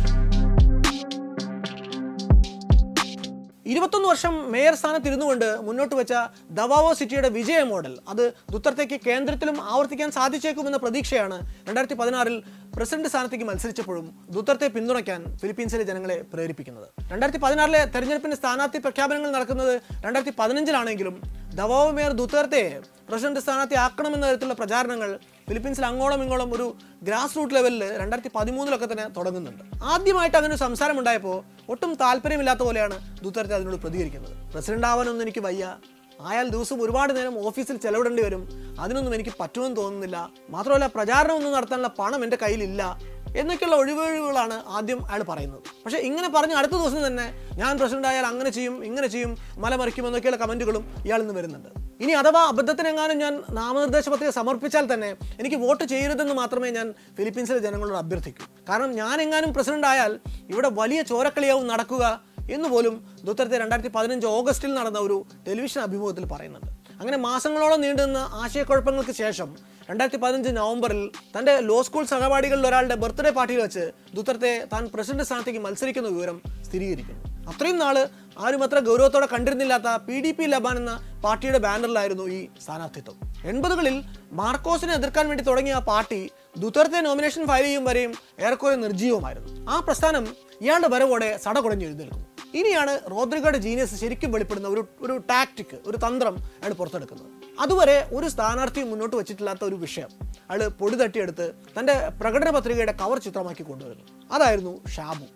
Speaker 1: ഇരുപത്തൊന്ന് വർഷം മേയർ സ്ഥാനത്ത് ഇരുന്നുകൊണ്ട് മുന്നോട്ട് വെച്ച ദവാവോ സിറ്റിയുടെ വിജയ മോഡൽ അത് ദുത്തർത്തേക്ക് കേന്ദ്രത്തിലും ആവർത്തിക്കാൻ സാധിച്ചേക്കുമെന്ന പ്രതീക്ഷയാണ് രണ്ടായിരത്തി പതിനാറിൽ പ്രസിഡന്റ് സ്ഥാനത്തേക്ക് മത്സരിച്ചപ്പോഴും ദുത്തർത്തെ പിന്തുണയ്ക്കാൻ ഫിലിപ്പീൻസിലെ ജനങ്ങളെ പ്രേരിപ്പിക്കുന്നത് രണ്ടായിരത്തി പതിനാറിലെ തെരഞ്ഞെടുപ്പിന്റെ സ്ഥാനാർത്ഥി പ്രഖ്യാപനങ്ങൾ നടക്കുന്നത് രണ്ടായിരത്തി പതിനഞ്ചിലാണെങ്കിലും ദവാവോ മേയർ ദുത്തർത്തെ പ്രസിഡന്റ് സ്ഥാനാർത്ഥി ആക്കണമെന്ന തരത്തിലുള്ള പ്രചാരണങ്ങൾ ഫിലിപ്പീൻസിൽ അങ്ങോളം ഇങ്ങോളം ഒരു ഗ്രാസ് റൂട്ട് ലെവലിൽ രണ്ടായിരത്തി പതിമൂന്നിലൊക്കെ തന്നെ തുടങ്ങുന്നുണ്ട് ആദ്യമായിട്ട് അങ്ങനെ ഒരു സംസാരം ഉണ്ടായപ്പോൾ ഒട്ടും താല്പര്യമില്ലാത്ത പോലെയാണ് ദുത്തർത്തെ അതിനോട് പ്രതികരിക്കുന്നത് പ്രസിഡന്റ് ആവാനൊന്നും എനിക്ക് വയ്യ ആയാൽ ദിവസം ഒരുപാട് നേരം ഓഫീസിൽ ചെലവിടേണ്ടി വരും അതിനൊന്നും എനിക്ക് പറ്റുമെന്ന് തോന്നുന്നില്ല മാത്രമല്ല പ്രചാരണമൊന്നും നടത്താനുള്ള പണം എൻ്റെ കയ്യിലില്ല എന്നൊക്കെയുള്ള ഒഴിവൊഴിവുകളാണ് ആദ്യം അയാൾ പറയുന്നത് പക്ഷേ ഇങ്ങനെ പറഞ്ഞ അടുത്ത ദിവസം തന്നെ ഞാൻ പ്രസിഡന്റ് ആയാൽ അങ്ങനെ ചെയ്യും ഇങ്ങനെ ചെയ്യും മലമറിക്കുമെന്നൊക്കെയുള്ള കമന്റുകളും ഇയാളിൽ നിന്ന് വരുന്നുണ്ട് ഇനി അഥവാ അബദ്ധത്തിനെങ്ങാനും ഞാൻ നാമനിർദ്ദേശ പത്രിക സമർപ്പിച്ചാൽ തന്നെ എനിക്ക് വോട്ട് ചെയ്യരുതെന്ന് മാത്രമേ ഞാൻ ഫിലിപ്പീൻസിലെ ജനങ്ങളോട് അഭ്യർത്ഥിക്കൂ കാരണം ഞാൻ എങ്ങാനും പ്രസിഡന്റ് ആയാൽ ഇവിടെ വലിയ ചോരക്കളിയാവും നടക്കുക എന്ന് പോലും ദുത്തരത്തെ രണ്ടായിരത്തി പതിനഞ്ച് ഓഗസ്റ്റിൽ നടന്ന ഒരു ടെലിവിഷൻ അഭിമുഖത്തിൽ പറയുന്നുണ്ട് അങ്ങനെ മാസങ്ങളോളം നീണ്ടുനിന്ന ആശയക്കുഴപ്പങ്ങൾക്ക് ശേഷം രണ്ടായിരത്തി പതിനഞ്ച് നവംബറിൽ തൻ്റെ ലോ സ്കൂൾ സഹപാഠികളിൽ ഒരാളുടെ ബർത്ത്ഡേ പാർട്ടിയിൽ വെച്ച് ദുത്തരത്തെ താൻ പ്രസിഡന്റ് സ്ഥാനത്തേക്ക് മത്സരിക്കുന്ന വിവരം സ്ഥിരീകരിക്കുന്നു അത്രയും നാള് ആരും അത്ര ഗൗരവത്തോടെ കണ്ടിരുന്നില്ലാത്ത പി ഡി പി ലബാൻ എന്ന പാർട്ടിയുടെ ബാനറിലായിരുന്നു ഈ സ്ഥാനാർത്ഥിത്വം എൺപതുകളിൽ മാർക്കോസിനെ എതിർക്കാൻ വേണ്ടി തുടങ്ങിയ ആ പാർട്ടി ദുത്തർത്തെ നോമിനേഷൻ ഫയൽ ചെയ്യും വരെയും ഏറെക്കുറെ നിർജ്ജീവമായിരുന്നു ആ പ്രസ്ഥാനം ഇയാളുടെ വരവോടെ സടകുടഞ്ഞ് എഴുന്നേൽക്കുന്നു ഇനിയാണ് റോദ്രിഗയുടെ ജീനിയസ് ശരിക്കും വെളിപ്പെടുന്ന ഒരു ഒരു ടാക്ടിക് ഒരു തന്ത്രം അയാൾ പുറത്തെടുക്കുന്നത് അതുവരെ ഒരു സ്ഥാനാർത്ഥിയും മുന്നോട്ട് വെച്ചിട്ടില്ലാത്ത ഒരു വിഷയം അയാൾ പൊടി തട്ടിയെടുത്ത് തൻ്റെ പ്രകടന പത്രികയുടെ കവർ ചിത്രമാക്കി കൊണ്ടുവരുന്നു അതായിരുന്നു ഷാബു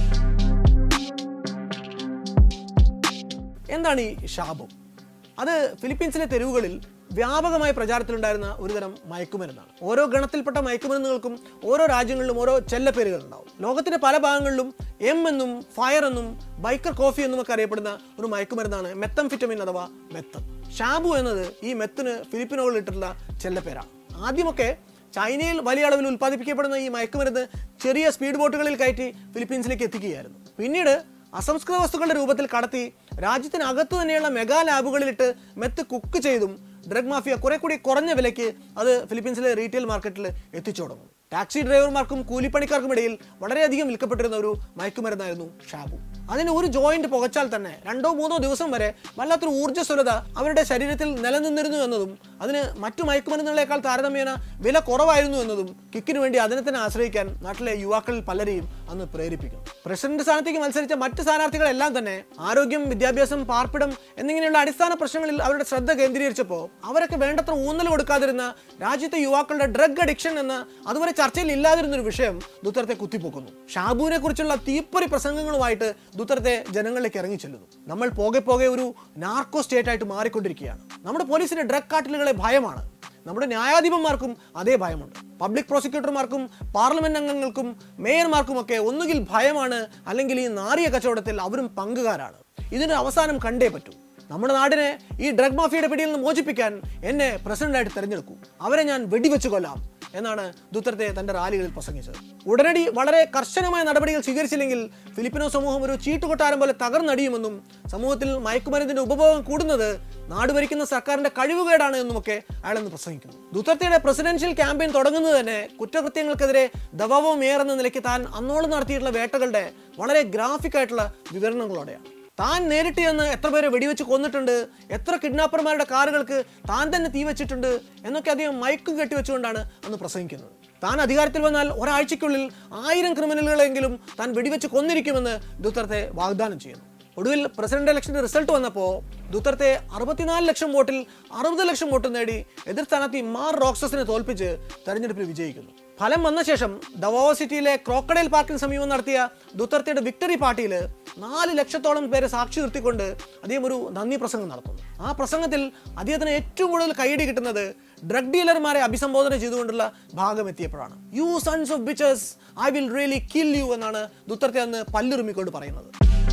Speaker 1: എന്താണ് ഈ ഷാബു അത് ഫിലിപ്പീൻസിലെ തെരുവുകളിൽ വ്യാപകമായി പ്രചാരത്തിലുണ്ടായിരുന്ന ഒരുതരം മയക്കുമരുന്നാണ് ഓരോ ഗണത്തിൽപ്പെട്ട മയക്കുമരുന്നുകൾക്കും ഓരോ രാജ്യങ്ങളിലും ഓരോ ചെല്ലപ്പേരുകൾ ഉണ്ടാവും ലോകത്തിന്റെ പല ഭാഗങ്ങളിലും എം എന്നും ഫയർ എന്നും ബൈക്കർ കോഫി എന്നും ഒക്കെ അറിയപ്പെടുന്ന ഒരു മയക്കുമരുന്നാണ് മെത്തംഫിറ്റമിൻ അഥവാ മെത്ത് ഷാബു എന്നത് ഈ മെത്തിന് ഫിലിപ്പിനോകളിൽ ഇട്ടിട്ടുള്ള ചെല്ലപ്പേരാണ് ആദ്യമൊക്കെ ചൈനയിൽ വലിയ അളവിൽ ഉൽപ്പാദിപ്പിക്കപ്പെടുന്ന ഈ മയക്കുമരുന്ന് ചെറിയ സ്പീഡ് ബോട്ടുകളിൽ കയറ്റി ഫിലിപ്പീൻസിലേക്ക് എത്തിക്കുകയായിരുന്നു പിന്നീട് അസംസ്കൃത വസ്തുക്കളുടെ രൂപത്തിൽ കടത്തി രാജ്യത്തിനകത്ത് തന്നെയുള്ള മെഗാ ലാബുകളിലിട്ട് മെത്ത് കുക്ക് ചെയ്തും ഡ്രഗ് മാഫിയ കുറെ കൂടി കുറഞ്ഞ വിലയ്ക്ക് അത് ഫിലിപ്പീൻസിലെ റീറ്റെയിൽ മാർക്കറ്റിൽ എത്തിച്ചു തുടങ്ങും ടാക്സി ഡ്രൈവർമാർക്കും കൂലിപ്പണിക്കാർക്കും ഇടയിൽ വളരെയധികം വിൽക്കപ്പെട്ടിരുന്ന ഒരു മയക്കുമരുന്നായിരുന്നു ഷാബു അതിന് ഒരു ജോയിന്റ് പുകച്ചാൽ തന്നെ രണ്ടോ മൂന്നോ ദിവസം വരെ വല്ലാത്തൊരു ഊർജ്ജസ്വലത അവരുടെ ശരീരത്തിൽ നിലനിന്നിരുന്നു എന്നതും അതിന് മറ്റു മയക്കുമരുന്നുകളേക്കാൾ താരതമ്യേന വില കുറവായിരുന്നു എന്നതും കിക്കിന് വേണ്ടി അതിനെ തന്നെ ആശ്രയിക്കാൻ നാട്ടിലെ യുവാക്കളിൽ പലരെയും അന്ന് പ്രേരിപ്പിക്കും പ്രസിഡന്റ് സ്ഥാനത്തേക്ക് മത്സരിച്ച മറ്റ് സ്ഥാനാർത്ഥികളെല്ലാം തന്നെ ആരോഗ്യം വിദ്യാഭ്യാസം പാർപ്പിടം എന്നിങ്ങനെയുള്ള അടിസ്ഥാന പ്രശ്നങ്ങളിൽ അവരുടെ ശ്രദ്ധ കേന്ദ്രീകരിച്ചപ്പോൾ അവരൊക്കെ വേണ്ടത്ര ഊന്നൽ കൊടുക്കാതിരുന്ന രാജ്യത്തെ യുവാക്കളുടെ ഡ്രഗ് അഡിക്ഷൻ എന്ന അതുവരെ ചർച്ചയിൽ ഇല്ലാതിരുന്ന ഒരു വിഷയം ദുത്തരത്തെ കുത്തിപ്പൊക്കുന്നു ഷാബുവിനെ കുറിച്ചുള്ള തീപ്പൊരി പ്രസംഗങ്ങളുമായിട്ട് ദുത്തരത്തെ ജനങ്ങളിലേക്ക് ഇറങ്ങി ചെല്ലുന്നു നമ്മൾ പോകെ പോകെ ഒരു നാർക്കോ സ്റ്റേറ്റ് ആയിട്ട് മാറിക്കൊണ്ടിരിക്കുകയാണ് നമ്മുടെ പോലീസിന്റെ ഡ്രഗ് കാട്ടിലുകളെ ഭയമാണ് നമ്മുടെ ന്യായാധിപന്മാർക്കും അതേ ഭയമുണ്ട് പബ്ലിക് പ്രോസിക്യൂട്ടർമാർക്കും പാർലമെന്റ് അംഗങ്ങൾക്കും മേയർമാർക്കും ഒക്കെ ഒന്നുകിൽ ഭയമാണ് അല്ലെങ്കിൽ ഈ നാറിയ കച്ചവടത്തിൽ അവരും പങ്കുകാരാണ് ഇതിന് അവസാനം കണ്ടേ പറ്റൂ നമ്മുടെ നാടിനെ ഈ ഡ്രഗ് മാഫിയയുടെ പിടിയിൽ നിന്ന് മോചിപ്പിക്കാൻ എന്നെ പ്രസിഡന്റായിട്ട് തെരഞ്ഞെടുക്കൂ അവരെ ഞാൻ വെടിവെച്ച് കൊല്ലാം എന്നാണ് ദുത്തർത്തെ തന്റെ റാലികളിൽ പ്രസംഗിച്ചത് ഉടനടി വളരെ കർശനമായ നടപടികൾ സ്വീകരിച്ചില്ലെങ്കിൽ ഫിലിപ്പിനോ സമൂഹം ഒരു ചീട്ടുകൊട്ടാരം പോലെ തകർന്നടിയുമെന്നും സമൂഹത്തിൽ മയക്കുമരുന്നിന്റെ ഉപഭോഗം കൂടുന്നത് നാട് ഭരിക്കുന്ന സർക്കാരിന്റെ കഴിവുകേടാണ് എന്നുമൊക്കെ അയാളെന്ന് പ്രസംഗിക്കുന്നു ദുത്തർത്തയുടെ പ്രസിഡൻഷ്യൽ ക്യാമ്പയിൻ തുടങ്ങുന്നത് തന്നെ കുറ്റകൃത്യങ്ങൾക്കെതിരെ ദബാവോ മേയർ എന്ന നിലയ്ക്ക് താൻ അന്നോളം നടത്തിയിട്ടുള്ള വേട്ടകളുടെ വളരെ ഗ്രാഫിക് ആയിട്ടുള്ള വിവരണങ്ങളോടെയാണ് താൻ നേരിട്ട് ചെന്ന് എത്ര പേരെ വെടിവെച്ച് കൊന്നിട്ടുണ്ട് എത്ര കിഡ്നാപ്പർമാരുടെ കാറുകൾക്ക് താൻ തന്നെ തീ വെച്ചിട്ടുണ്ട് എന്നൊക്കെ അദ്ദേഹം മയക്ക് കെട്ടിവെച്ചുകൊണ്ടാണ് അന്ന് പ്രസംഗിക്കുന്നത് താൻ അധികാരത്തിൽ വന്നാൽ ഒരാഴ്ചയ്ക്കുള്ളിൽ ആയിരം ക്രിമിനലുകളെങ്കിലും താൻ വെടിവെച്ച് കൊന്നിരിക്കുമെന്ന് ദുത്തർത്തെ വാഗ്ദാനം ചെയ്യുന്നു ഒടുവിൽ പ്രസിഡന്റ് ഇലക്ഷന്റെ റിസൾട്ട് വന്നപ്പോൾ ദുത്തർത്തെ അറുപത്തിനാല് ലക്ഷം വോട്ടിൽ അറുപത് ലക്ഷം വോട്ട് നേടി എതിർ സ്ഥാനാർത്ഥി മാർ റോക്സസിനെ തോൽപ്പിച്ച് തെരഞ്ഞെടുപ്പിൽ വിജയിക്കുന്നു ഫലം വന്ന ശേഷം ദവാവോ സിറ്റിയിലെ ക്രോക്കഡൈൽ പാർക്കിന് സമീപം നടത്തിയ ദുത്തർത്തയുടെ വിക്ടറി പാർട്ടിയിൽ നാല് ലക്ഷത്തോളം പേരെ സാക്ഷി നിർത്തിക്കൊണ്ട് അദ്ദേഹം ഒരു നന്ദി പ്രസംഗം നടത്തുന്നു ആ പ്രസംഗത്തിൽ അദ്ദേഹത്തിന് ഏറ്റവും കൂടുതൽ കൈയടി കിട്ടുന്നത് ഡ്രഗ് ഡീലർമാരെ അഭിസംബോധന ചെയ്തുകൊണ്ടുള്ള ഭാഗം എത്തിയപ്പോഴാണ് you sons of bitches I will really kill you എന്നാണ് ദുത്തർത്തെ അന്ന് പല്ലുറുമിക്കൊണ്ട് പറയുന്നത്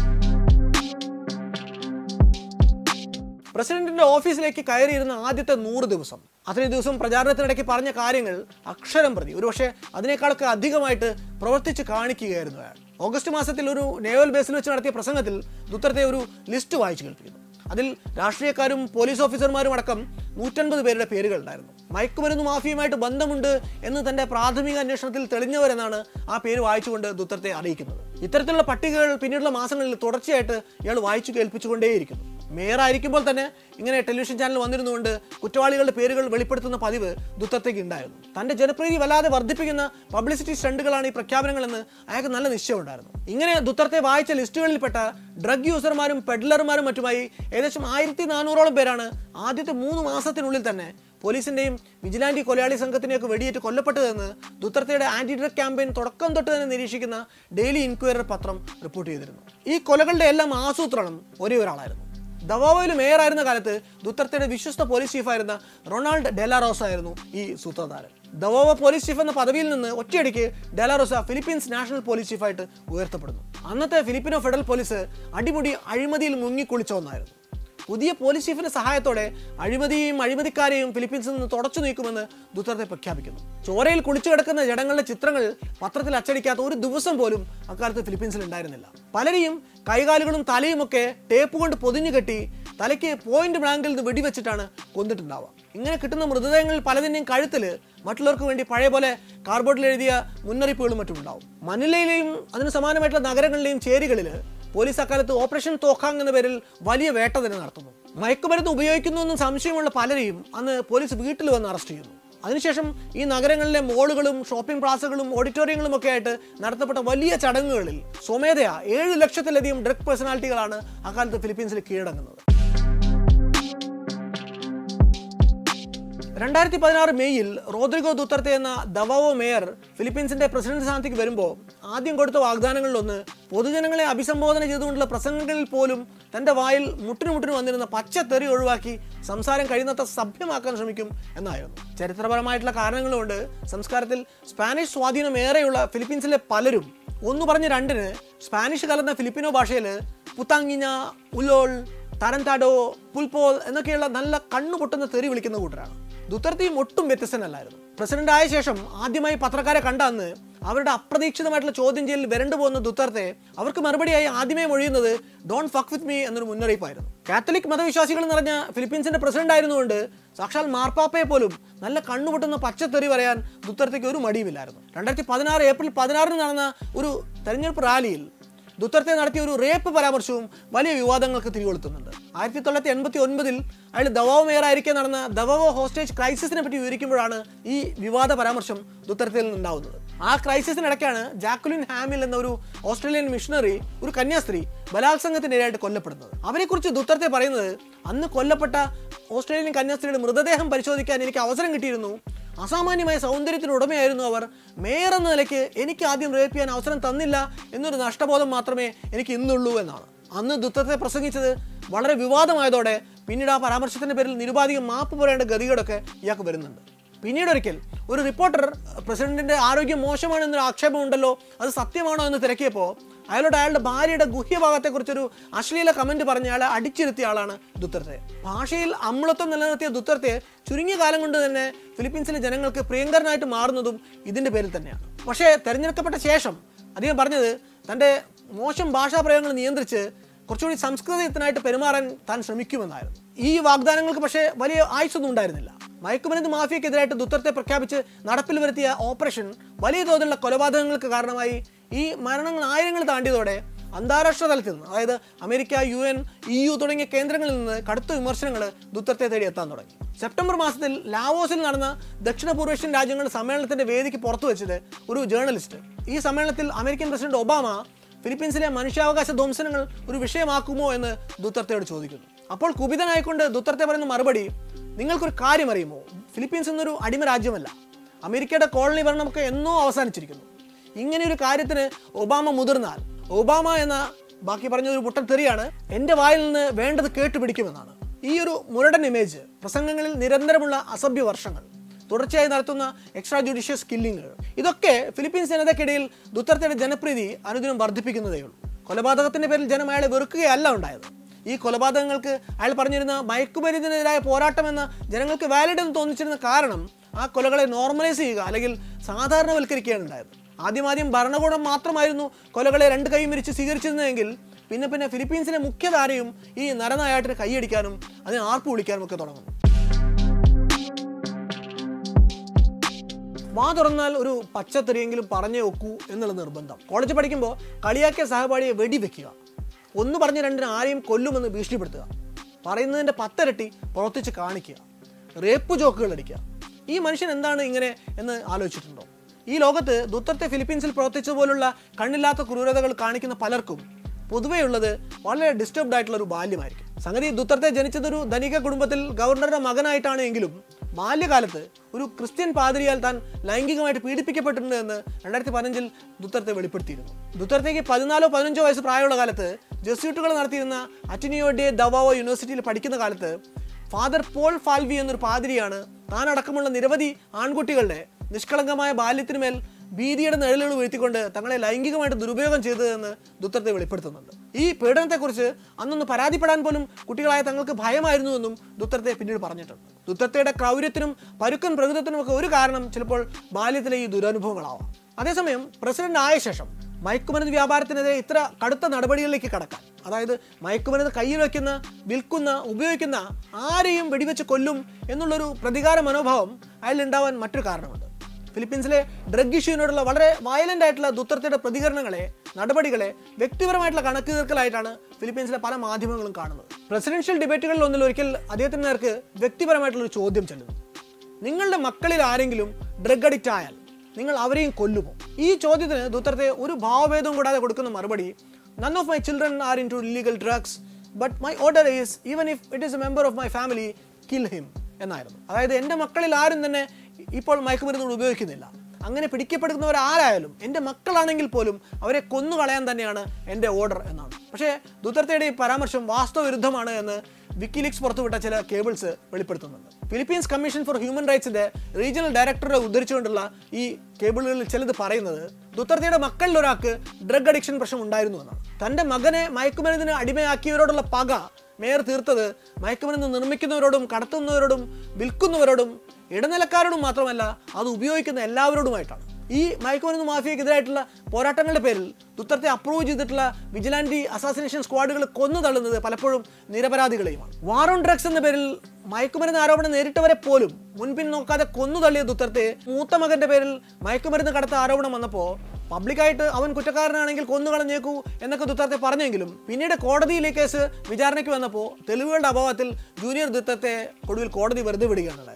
Speaker 1: പ്രസിഡന്റിന്റെ ഓഫീസിലേക്ക് കയറിയിരുന്ന ആദ്യത്തെ നൂറ് ദിവസം അത്രയും ദിവസം പ്രചാരണത്തിനിടയ്ക്ക് പറഞ്ഞ കാര്യങ്ങൾ അക്ഷരം പ്രതി ഒരുപക്ഷെ അതിനേക്കാളൊക്കെ അധികമായിട്ട് പ്രവർത്തിച്ച് കാണിക്കുകയായിരുന്നു അയാൾ ഓഗസ്റ്റ് മാസത്തിൽ ഒരു നേവൽ ബേസിൽ വെച്ച് നടത്തിയ പ്രസംഗത്തിൽ ദുത്തരത്തെ ഒരു ലിസ്റ്റ് വായിച്ചു കേൾപ്പിക്കുന്നു അതിൽ രാഷ്ട്രീയക്കാരും പോലീസ് ഓഫീസർമാരും അടക്കം നൂറ്റൻപത് പേരുടെ പേരുകൾ ഉണ്ടായിരുന്നു മയക്കുമരുന്ന് മാഫിയുമായിട്ട് ബന്ധമുണ്ട് എന്ന് തന്റെ പ്രാഥമിക അന്വേഷണത്തിൽ തെളിഞ്ഞവരെന്നാണ് ആ പേര് വായിച്ചുകൊണ്ട് ദുത്തരത്തെ അറിയിക്കുന്നത് ഇത്തരത്തിലുള്ള പട്ടികകൾ പിന്നീടുള്ള മാസങ്ങളിൽ തുടർച്ചയായിട്ട് ഇയാൾ വായിച്ചു കേൾപ്പിച്ചുകൊണ്ടേയിരിക്കുന്നു മേയർ ആയിരിക്കുമ്പോൾ തന്നെ ഇങ്ങനെ ടെലിവിഷൻ ചാനൽ വന്നിരുന്നുകൊണ്ട് കുറ്റവാളികളുടെ പേരുകൾ വെളിപ്പെടുത്തുന്ന പതിവ് ദുത്തത്തേക്ക് ഉണ്ടായിരുന്നു തന്റെ ജനപ്രീതി വല്ലാതെ വർദ്ധിപ്പിക്കുന്ന പബ്ലിസിറ്റി സ്റ്റണ്ടുകളാണ് ഈ പ്രഖ്യാപനങ്ങളെന്ന് അയാൾക്ക് നല്ല നിശ്ചയമുണ്ടായിരുന്നു ഇങ്ങനെ ദുത്തർത്തെ വായിച്ച ലിസ്റ്റുകളിൽപ്പെട്ട ഡ്രഗ് യൂസർമാരും പെഡ്ലർമാരും മറ്റുമായി ഏകദേശം ആയിരത്തി നാനൂറോളം പേരാണ് ആദ്യത്തെ മൂന്ന് മാസത്തിനുള്ളിൽ തന്നെ പോലീസിന്റെയും വിജിലാൻറ്റി കൊലയാളി സംഘത്തിനെയൊക്കെ വെടിയേറ്റ് കൊല്ലപ്പെട്ടതെന്ന് ദുത്തർത്തയുടെ ആന്റി ഡ്രഗ് ക്യാമ്പയിൻ തുടക്കം തൊട്ട് തന്നെ നിരീക്ഷിക്കുന്ന ഡെയിലി ഇൻക്വയറർ പത്രം റിപ്പോർട്ട് ചെയ്തിരുന്നു ഈ കൊലകളുടെ എല്ലാം ആസൂത്രണം ഒരേ ഒരാളായിരുന്നു ദവാവോയിൽ മേയറായിരുന്ന കാലത്ത് ദുത്തർത്തയുടെ വിശ്വസ്ത പോലീസ് ചീഫായിരുന്ന റൊണാൾഡ് ഡെലാറോസ് ആയിരുന്നു ഈ സൂത്രധാരൻ ദവാവ പോലീസ് ചീഫ് എന്ന പദവിയിൽ നിന്ന് ഒറ്റയടിക്ക് ഡെലാറോസ ഫിലിപ്പീൻസ് നാഷണൽ പോലീസ് ചീഫായിട്ട് ഉയർത്തപ്പെടുന്നു അന്നത്തെ ഫിലിപ്പിനോ ഫെഡറൽ പോലീസ് അടിമുടി അഴിമതിയിൽ മുങ്ങിക്കുളിച്ച ഒന്നായിരുന്നു പുതിയ പോലീസ് ചീഫിന്റെ സഹായത്തോടെ അഴിമതിയെയും അഴിമതിക്കാരെയും ഫിലിപ്പീൻസിൽ നിന്ന് തുടച്ചു നീക്കുമെന്ന് ദുത്തർത്തെ പ്രഖ്യാപിക്കുന്നു ചോരയിൽ കുളിച്ചു കിടക്കുന്ന ജഡങ്ങളുടെ ചിത്രങ്ങൾ പത്രത്തിൽ അച്ചടിക്കാത്ത ഒരു ദിവസം പോലും അക്കാലത്ത് ഫിലിപ്പീൻസിൽ ഉണ്ടായിരുന്നില്ല പലരെയും കൈകാലുകളും തലയും ഒക്കെ ടേപ്പ് കൊണ്ട് പൊതിഞ്ഞു കെട്ടി തലയ്ക്ക് പോയിന്റ് ബ്ലാങ്കിൽ നിന്ന് വെടിവെച്ചിട്ടാണ് കൊന്നിട്ടുണ്ടാവുക ഇങ്ങനെ കിട്ടുന്ന മൃതദേഹങ്ങളിൽ പലതിൻ്റെയും കഴുത്തിൽ മറ്റുള്ളവർക്ക് വേണ്ടി പഴയ പോലെ കാർബോർഡിൽ എഴുതിയ മുന്നറിയിപ്പുകളും മറ്റും ഉണ്ടാവും മനിലയിലെയും അതിന് സമാനമായിട്ടുള്ള നഗരങ്ങളിലെയും ചേരികളിൽ പോലീസ് അക്കാലത്ത് ഓപ്പറേഷൻ തോക്കാങ് എന്ന പേരിൽ വലിയ വേട്ട തന്നെ നടത്തുന്നു മയക്കുമരുന്ന് ഉപയോഗിക്കുന്നു എന്നും സംശയമുള്ള പലരെയും അന്ന് പോലീസ് വീട്ടിൽ വന്ന് അറസ്റ്റ് ചെയ്യുന്നു അതിനുശേഷം ഈ നഗരങ്ങളിലെ മോളുകളും ഷോപ്പിംഗ് പ്ലാസകളും ഓഡിറ്റോറിയങ്ങളും ഒക്കെ ആയിട്ട് നടത്തപ്പെട്ട വലിയ ചടങ്ങുകളിൽ സ്വമേധയാ ഏഴ് ലക്ഷത്തിലധികം ഡ്രഗ് പേഴ്സണാലിറ്റികളാണ് അക്കാലത്ത് ഫിലിപ്പീൻസിൽ കീഴടങ്ങുന്നത് രണ്ടായിരത്തി പതിനാറ് മെയ്യിൽ റോദ്രിഗോ ദുത്തർത്തെ എന്ന ദവാവോ മേയർ ഫിലിപ്പീൻസിന്റെ പ്രസിഡന്റ് സ്ഥാനത്തേക്ക് വരുമ്പോൾ ആദ്യം കൊടുത്ത വാഗ്ദാനങ്ങളിലൊന്ന് പൊതുജനങ്ങളെ അഭിസംബോധന ചെയ്തുകൊണ്ടുള്ള പ്രസംഗങ്ങളിൽ പോലും തന്റെ വായിൽ മുട്ടിന് മുട്ടിന് വന്നിരുന്ന പച്ചത്തെറി ഒഴിവാക്കി സംസാരം കഴിയുന്നത്ര സഭ്യമാക്കാൻ ശ്രമിക്കും എന്നായിരുന്നു ചരിത്രപരമായിട്ടുള്ള കാരണങ്ങൾ കൊണ്ട് സംസ്കാരത്തിൽ സ്പാനിഷ് സ്വാധീനം ഏറെയുള്ള ഫിലിപ്പീൻസിലെ പലരും ഒന്ന് പറഞ്ഞ് രണ്ടിന് സ്പാനിഷ് കലർന്ന ഫിലിപ്പിനോ ഭാഷയിൽ പുത്താങ്ങിഞ്ഞ ഉലോൾ തരൻതാഡോ പുൽപോൽ എന്നൊക്കെയുള്ള നല്ല കണ്ണു പൊട്ടുന്ന തെറി വിളിക്കുന്ന കൂട്ടരാണ് ദുത്തർത്തിയും ഒട്ടും വ്യത്യസ്തനല്ലായിരുന്നു പ്രസിഡന്റ് ആയ ശേഷം ആദ്യമായി പത്രക്കാരെ കണ്ട അന്ന് അവരുടെ അപ്രതീക്ഷിതമായിട്ടുള്ള ചോദ്യം ചെയ്യലിൽ വരണ്ടു പോകുന്ന ദുത്തർത്തെ അവർക്ക് മറുപടിയായി ആദ്യമേ മൊഴിയുന്നത് ഡോൺ ഫക്ക് വിത്ത് മീ എന്നൊരു മുന്നറിയിപ്പായിരുന്നു കാത്തലിക് മതവിശ്വാസികൾ നിറഞ്ഞ ഫിലിപ്പീൻസിന്റെ പ്രസിഡന്റ് ആയിരുന്നുകൊണ്ട് സാക്ഷാൽ മാർപ്പാപ്പയെ പോലും നല്ല കണ്ണുപൊട്ടുന്ന പച്ചത്തെറി പറയാൻ ദുത്തർത്തേക്ക് ഒരു മടിയുമില്ലായിരുന്നു രണ്ടായിരത്തി പതിനാറ് ഏപ്രിൽ പതിനാറിന് നടന്ന ഒരു തെരഞ്ഞെടുപ്പ് റാലിയിൽ ദുത്തർത്തെ നടത്തിയ ഒരു റേപ്പ് പരാമർശവും വലിയ വിവാദങ്ങൾക്ക് തിരികൊളുത്തുന്നുണ്ട് ആയിരത്തി തൊള്ളായിരത്തി എൺപത്തി ഒൻപതിൽ അയാൾ ദവാവ് മേയറായിരിക്കെ നടന്ന ദവാവോ ഹോസ്റ്റേജ് ക്രൈസിസിനെ പറ്റി വിവരിക്കുമ്പോഴാണ് ഈ വിവാദ പരാമർശം ദുത്തർത്തയിൽ നിന്നുണ്ടാവുന്നത് ആ ക്രൈസിസിനിടയ്ക്കാണ് ജാക്കുലിൻ ഹാമിൽ എന്ന ഒരു ഓസ്ട്രേലിയൻ മിഷണറി ഒരു കന്യാസ്ത്രീ ബലാത്സംഗത്തിനിരയായിട്ട് കൊല്ലപ്പെടുന്നത് അവരെക്കുറിച്ച് ദുത്തർത്തെ പറയുന്നത് അന്ന് കൊല്ലപ്പെട്ട ഓസ്ട്രേലിയൻ കന്യാസ്ത്രീയുടെ മൃതദേഹം പരിശോധിക്കാൻ എനിക്ക് അവസരം കിട്ടിയിരുന്നു അസാമാന്യമായ സൗന്ദര്യത്തിന് ഉടമയായിരുന്നു അവർ മേയർ എന്ന നിലയ്ക്ക് എനിക്ക് ആദ്യം റേപ്പ് ചെയ്യാൻ അവസരം തന്നില്ല എന്നൊരു നഷ്ടബോധം മാത്രമേ എനിക്ക് ഇന്നുള്ളൂ എന്നാണ് അന്ന് ദുത്തത്തെ പ്രസംഗിച്ചത് വളരെ വിവാദമായതോടെ പിന്നീട് ആ പരാമർശത്തിന്റെ പേരിൽ നിരുപാധികം മാപ്പ് പറയേണ്ട ഗതികളൊക്കെ ഇയാൾക്ക് വരുന്നുണ്ട് പിന്നീട് ഒരിക്കൽ ഒരു റിപ്പോർട്ടർ പ്രസിഡന്റിന്റെ ആരോഗ്യം മോശമാണ് എന്നൊരു ആക്ഷേപം ഉണ്ടല്ലോ അത് സത്യമാണോ എന്ന് തിരക്കിയപ്പോൾ അയാളോട് അയാളുടെ ഭാര്യയുടെ ഗുഹ്യഭാഗത്തെക്കുറിച്ചൊരു അശ്ലീല കമന്റ് പറഞ്ഞ് അയാളെ അടിച്ചിരുത്തിയ ആളാണ് ദുത്തർത്തെ ഭാഷയിൽ അമ്ലത്വം നിലനിർത്തിയ ദുത്തർത്തെ ചുരുങ്ങിയ കാലം കൊണ്ട് തന്നെ ഫിലിപ്പീൻസിലെ ജനങ്ങൾക്ക് പ്രിയങ്കരനായിട്ട് മാറുന്നതും ഇതിന്റെ പേരിൽ തന്നെയാണ് പക്ഷേ തെരഞ്ഞെടുക്കപ്പെട്ട ശേഷം അദ്ദേഹം പറഞ്ഞത് തന്റെ മോശം ഭാഷാ പ്രയോഗങ്ങൾ നിയന്ത്രിച്ച് കുറച്ചുകൂടി സംസ്കൃതത്തിനായിട്ട് പെരുമാറാൻ താൻ ശ്രമിക്കുമെന്നായിരുന്നു ഈ വാഗ്ദാനങ്ങൾക്ക് പക്ഷേ വലിയ ആയുസൊന്നും ഉണ്ടായിരുന്നില്ല മയക്കുമരുന്ന് മാഫിയക്കെതിരായിട്ട് ദുത്തർത്തെ പ്രഖ്യാപിച്ച് നടപ്പിൽ വരുത്തിയ ഓപ്പറേഷൻ വലിയ തോതിലുള്ള കൊലപാതകങ്ങൾക്ക് കാരണമായി ഈ മരണങ്ങൾ ആയിരങ്ങൾ താണ്ടിയതോടെ അന്താരാഷ്ട്ര തലത്തിൽ നിന്ന് അതായത് America U N E U തുടങ്ങിയ കേന്ദ്രങ്ങളിൽ നിന്ന് കടുത്ത വിമർശനങ്ങൾ ദുത്തർത്തെ തേടി എത്താൻ തുടങ്ങി സെപ്റ്റംബർ മാസത്തിൽ ലാവോസിൽ നടന്ന ദക്ഷിണ പൂർവേഷ്യൻ രാജ്യങ്ങളുടെ സമ്മേളനത്തിന്റെ വേദിക്ക് പുറത്തു വെച്ചത് ഒരു ജേർണലിസ്റ്റ് ഈ സമ്മേളനത്തിൽ അമേരിക്കൻ പ്രസിഡന്റ് ഒബാമ ഫിലിപ്പീൻസിലെ മനുഷ്യാവകാശ ധ്വംസനങ്ങൾ ഒരു വിഷയമാക്കുമോ എന്ന് ദുത്തർത്തയോട് ചോദിക്കുന്നു അപ്പോൾ കുപിതനായിക്കൊണ്ട് ദുത്തർത്തെ പറയുന്ന മറുപടി നിങ്ങൾക്കൊരു കാര്യം അറിയുമോ ഫിലിപ്പീൻസ് എന്നൊരു അടിമ രാജ്യമല്ല അമേരിക്കയുടെ കോളനി ഭരണമൊക്കെ എന്നോ അവസാനിച്ചിരിക്കുന്നു ഇങ്ങനെ ഒരു കാര്യത്തിന് ഒബാമ മുതിർന്നാൽ ഒബാമ എന്ന ബാക്കി പറഞ്ഞ ഒരു പൊട്ടത്തെറിയാണ് എൻ്റെ വായിൽ നിന്ന് വേണ്ടത് കേട്ടുപിടിക്കുമെന്നാണ് ഈ ഒരു മുരടൻ ഇമേജ് പ്രസംഗങ്ങളിൽ നിരന്തരമുള്ള അസഭ്യ വർഷങ്ങൾ തുടർച്ചയായി നടത്തുന്ന എക്സ്ട്രാ ജുഡീഷ്യസ് കില്ലിങ്ങുകൾ ഇതൊക്കെ ഫിലിപ്പീൻസ് ജനതയ്ക്കിടയിൽ ദുത്തർത്തയുടെ ജനപ്രീതി അനുദിനം വർദ്ധിപ്പിക്കുന്നതേയുള്ളൂ കൊലപാതകത്തിന്റെ പേരിൽ ജനം അയാളെ വെറുക്കുകയല്ല ഉണ്ടായത് ഈ കൊലപാതകങ്ങൾക്ക് അയാൾ പറഞ്ഞിരുന്ന മയക്കുമരുന്നിനെതിരായ പോരാട്ടം എന്ന ജനങ്ങൾക്ക് വാലിഡ് എന്ന് തോന്നിച്ചിരുന്ന കാരണം ആ കൊലകളെ നോർമലൈസ് ചെയ്യുക അല്ലെങ്കിൽ സാധാരണവൽക്കരിക്കുകയാണ് ഉണ്ടായത് ആദ്യമാദ്യം ഭരണകൂടം മാത്രമായിരുന്നു കൊലകളെ രണ്ട് കൈയും വിരിച്ച് സ്വീകരിച്ചിരുന്നതെങ്കിൽ പിന്നെ പിന്നെ ഫിലിപ്പീൻസിലെ മുഖ്യധാരയും ഈ നരനായാട്ടിന് കൈയടിക്കാനും അതിന് ആർപ്പ് വിളിക്കാനും ഒക്കെ തുടങ്ങുന്നു വാ തുറന്നാൽ ഒരു പച്ചത്തെറിയെങ്കിലും പറഞ്ഞേ ഒക്കൂ എന്നുള്ള നിർബന്ധം കോളേജ് പഠിക്കുമ്പോൾ കളിയാക്കിയ സഹപാഠിയെ വെടിവെക്കുക ഒന്ന് പറഞ്ഞ് രണ്ടിന് ആരെയും കൊല്ലുമെന്ന് ഭീഷണിപ്പെടുത്തുക പറയുന്നതിൻ്റെ പത്തിരട്ടി പ്രവർത്തിച്ച് കാണിക്കുക റേപ്പ് ജോക്കുകൾ അടിക്കുക ഈ മനുഷ്യൻ എന്താണ് ഇങ്ങനെ എന്ന് ആലോചിച്ചിട്ടുണ്ടോ ഈ ലോകത്ത് ദുത്തത്തെ ഫിലിപ്പീൻസിൽ പ്രവർത്തിച്ചതുപോലുള്ള കണ്ണില്ലാത്ത ക്രൂരതകൾ കാണിക്കുന്ന പലർക്കും പൊതുവേ ഉള്ളത് വളരെ ഡിസ്റ്റർബ്ഡ് ആയിട്ടുള്ള ഒരു ബാല്യമായിരിക്കും സംഗതി ദുത്തർത്തെ ജനിച്ചതൊരു ധനിക കുടുംബത്തിൽ ഗവർണറുടെ മകനായിട്ടാണ് എങ്കിലും ബാല്യകാലത്ത് ഒരു ക്രിസ്ത്യൻ പാതിരിയാൽ താൻ ലൈംഗികമായിട്ട് പീഡിപ്പിക്കപ്പെട്ടിട്ടുണ്ട് എന്ന് രണ്ടായിരത്തി പതിനഞ്ചിൽ ദുത്തർത്തെ വെളിപ്പെടുത്തിയിരുന്നു ദുത്തർത്തേക്ക് പതിനാലോ പതിനഞ്ചോ വയസ്സ് പ്രായമുള്ള കാലത്ത് ജെസ്യൂട്ടുകൾ നടത്തിയിരുന്ന അറ്റിനിയോ ഡേ ദവാവോ യൂണിവേഴ്സിറ്റിയിൽ പഠിക്കുന്ന കാലത്ത് ഫാദർ പോൾ ഫാൽവി എന്നൊരു പാതിരിയാണ് താൻ അടക്കമുള്ള നിരവധി ആൺകുട്ടികളുടെ നിഷ്കളങ്കമായ ബാല്യത്തിനുമേൽ ഭീതിയുടെ നിഴലുകൾ വീഴ്ത്തിക്കൊണ്ട് തങ്ങളെ ലൈംഗികമായിട്ട് ദുരുപയോഗം ചെയ്തതെന്ന് ദുത്തർത്തെ വെളിപ്പെടുത്തുന്നുണ്ട് ഈ പീഡനത്തെക്കുറിച്ച് അന്നൊന്ന് പരാതിപ്പെടാൻ പോലും കുട്ടികളായ തങ്ങൾക്ക് ഭയമായിരുന്നുവെന്നും ദുത്തർത്തെ പിന്നീട് പറഞ്ഞിട്ടുണ്ട് ദുത്തർത്തയുടെ ക്രൗര്യത്തിനും പരുക്കൻ പ്രകൃതത്തിനും ഒക്കെ ഒരു കാരണം ചിലപ്പോൾ ബാല്യത്തിലെ ഈ ദുരനുഭവങ്ങളാവാം അതേസമയം പ്രസിഡന്റ് ആയ ശേഷം മയക്കുമരുന്ന് വ്യാപാരത്തിനെതിരെ ഇത്ര കടുത്ത നടപടികളിലേക്ക് കടക്കാൻ അതായത് മയക്കുമരുന്ന് കയ്യിൽ വയ്ക്കുന്ന വിൽക്കുന്ന ഉപയോഗിക്കുന്ന ആരെയും വെടിവെച്ച് കൊല്ലും എന്നുള്ളൊരു പ്രതികാര മനോഭാവം അയാളിൽ ഉണ്ടാവാൻ മറ്റൊരു കാരണമുണ്ട് ഫിലിപ്പീൻസിലെ ഡ്രഗ് ഇഷ്യൂവിനോടുള്ള വളരെ വയലന്റ് ആയിട്ടുള്ള ദുത്തർത്തയുടെ പ്രതികരണങ്ങളെ നടപടികളെ വ്യക്തിപരമായിട്ടുള്ള കണക്ക് തീർക്കലായിട്ടാണ് ഫിലിപ്പീൻസിലെ പല മാധ്യമങ്ങളും കാണുന്നത് പ്രസിഡൻഷ്യൽ ഡിബേറ്റുകളിൽ ഒന്നിൽ ഒരിക്കൽ അദ്ദേഹത്തിന് നേർക്ക് വ്യക്തിപരമായിട്ടുള്ള ഒരു ചോദ്യം ചെല്ലുന്നു നിങ്ങളുടെ മക്കളിൽ ആരെങ്കിലും ഡ്രഗ് അഡിക്റ്റ് ആയാൽ നിങ്ങൾ അവരെയും കൊല്ലുമോ ഈ ചോദ്യത്തിന് ദുത്തരത്തെ ഒരു ഭാവഭേദവും കൂടാതെ കൊടുക്കുന്ന മറുപടി none of my children are into illegal drugs but my order is even if it is a member of my family kill him എന്നായിരുന്നു അതായത് എൻ്റെ മക്കളിൽ ആരും തന്നെ ഇപ്പോൾ മയക്കുമരുന്നുകൾ ഉപയോഗിക്കുന്നില്ല അങ്ങനെ പിടിക്കപ്പെടുന്നവർ ആരായാലും എൻ്റെ മക്കളാണെങ്കിൽ പോലും അവരെ കൊന്നുകളയാൻ തന്നെയാണ് എൻ്റെ ഓർഡർ എന്നാണ് പക്ഷേ ദുത്തർത്തയുടെ ഈ പരാമർശം വാസ്തവവിരുദ്ധമാണ് എന്ന് വിക്കിലീക്സ് പുറത്തുവിട്ട ചില കേബിൾസ് വെളിപ്പെടുത്തുന്നുണ്ട് ഫിലിപ്പീൻസ് കമ്മീഷൻ ഫോർ ഹ്യൂമൻ റൈറ്റ്സിന്റെ റീജിയണൽ ഡയറക്ടറെ ഉദ്ധരിച്ചുകൊണ്ടുള്ള ഈ കേബിളുകളിൽ ചിലത് പറയുന്നത് ദുത്തർത്തയുടെ മക്കളിൽ ഒരാൾക്ക് ഡ്രഗ് അഡിക്ഷൻ പ്രശ്നം ഉണ്ടായിരുന്നു എന്നാണ് തൻ്റെ മകനെ മയക്കുമരുന്നിന് അടിമയാക്കിയവരോടുള്ള പക മേയർ തീർത്തത് മയക്കുമരുന്ന് നിർമ്മിക്കുന്നവരോടും കടത്തുന്നവരോടും വിൽക്കുന്നവരോടും ഇടനിലക്കാരോടും മാത്രമല്ല അത് ഉപയോഗിക്കുന്ന എല്ലാവരോടുമായിട്ടാണ് ഈ മയക്കുമരുന്ന് മാഫിയക്കെതിരായിട്ടുള്ള പോരാട്ടങ്ങളുടെ പേരിൽ ദുത്തർത്തെ അപ്രൂവ് ചെയ്തിട്ടുള്ള വിജിലാൻറ്റി അസാസിനേഷൻ സ്ക്വാഡുകൾ കൊന്നു തള്ളുന്നത് പലപ്പോഴും നിരപരാധികളെയുമാണ് വാർ ഓൺ ഡ്രഗ്സ് എന്ന പേരിൽ മയക്കുമരുന്ന് ആരോപണം നേരിട്ടവരെ പോലും മുൻപിൻ നോക്കാതെ കൊന്നു തള്ളിയ ദുത്തർത്തെ മൂത്ത മകന്റെ പേരിൽ മയക്കുമരുന്ന് കടത്ത ആരോപണം വന്നപ്പോൾ പബ്ലിക്കായിട്ട് അവൻ കുറ്റക്കാരനാണെങ്കിൽ കൊന്നുകളഞ്ഞേക്കൂ എന്നൊക്കെ ദുത്തർത്തെ പറഞ്ഞെങ്കിലും പിന്നീട് കോടതിയിൽ ഈ കേസ് വിചാരണയ്ക്ക് വന്നപ്പോൾ തെളിവുകളുടെ അഭാവത്തിൽ ജൂനിയർ ദുത്തത്തെ ഒടുവിൽ കോടതി വെറുതെ വിടുകയാണ് ഉണ്ടായത്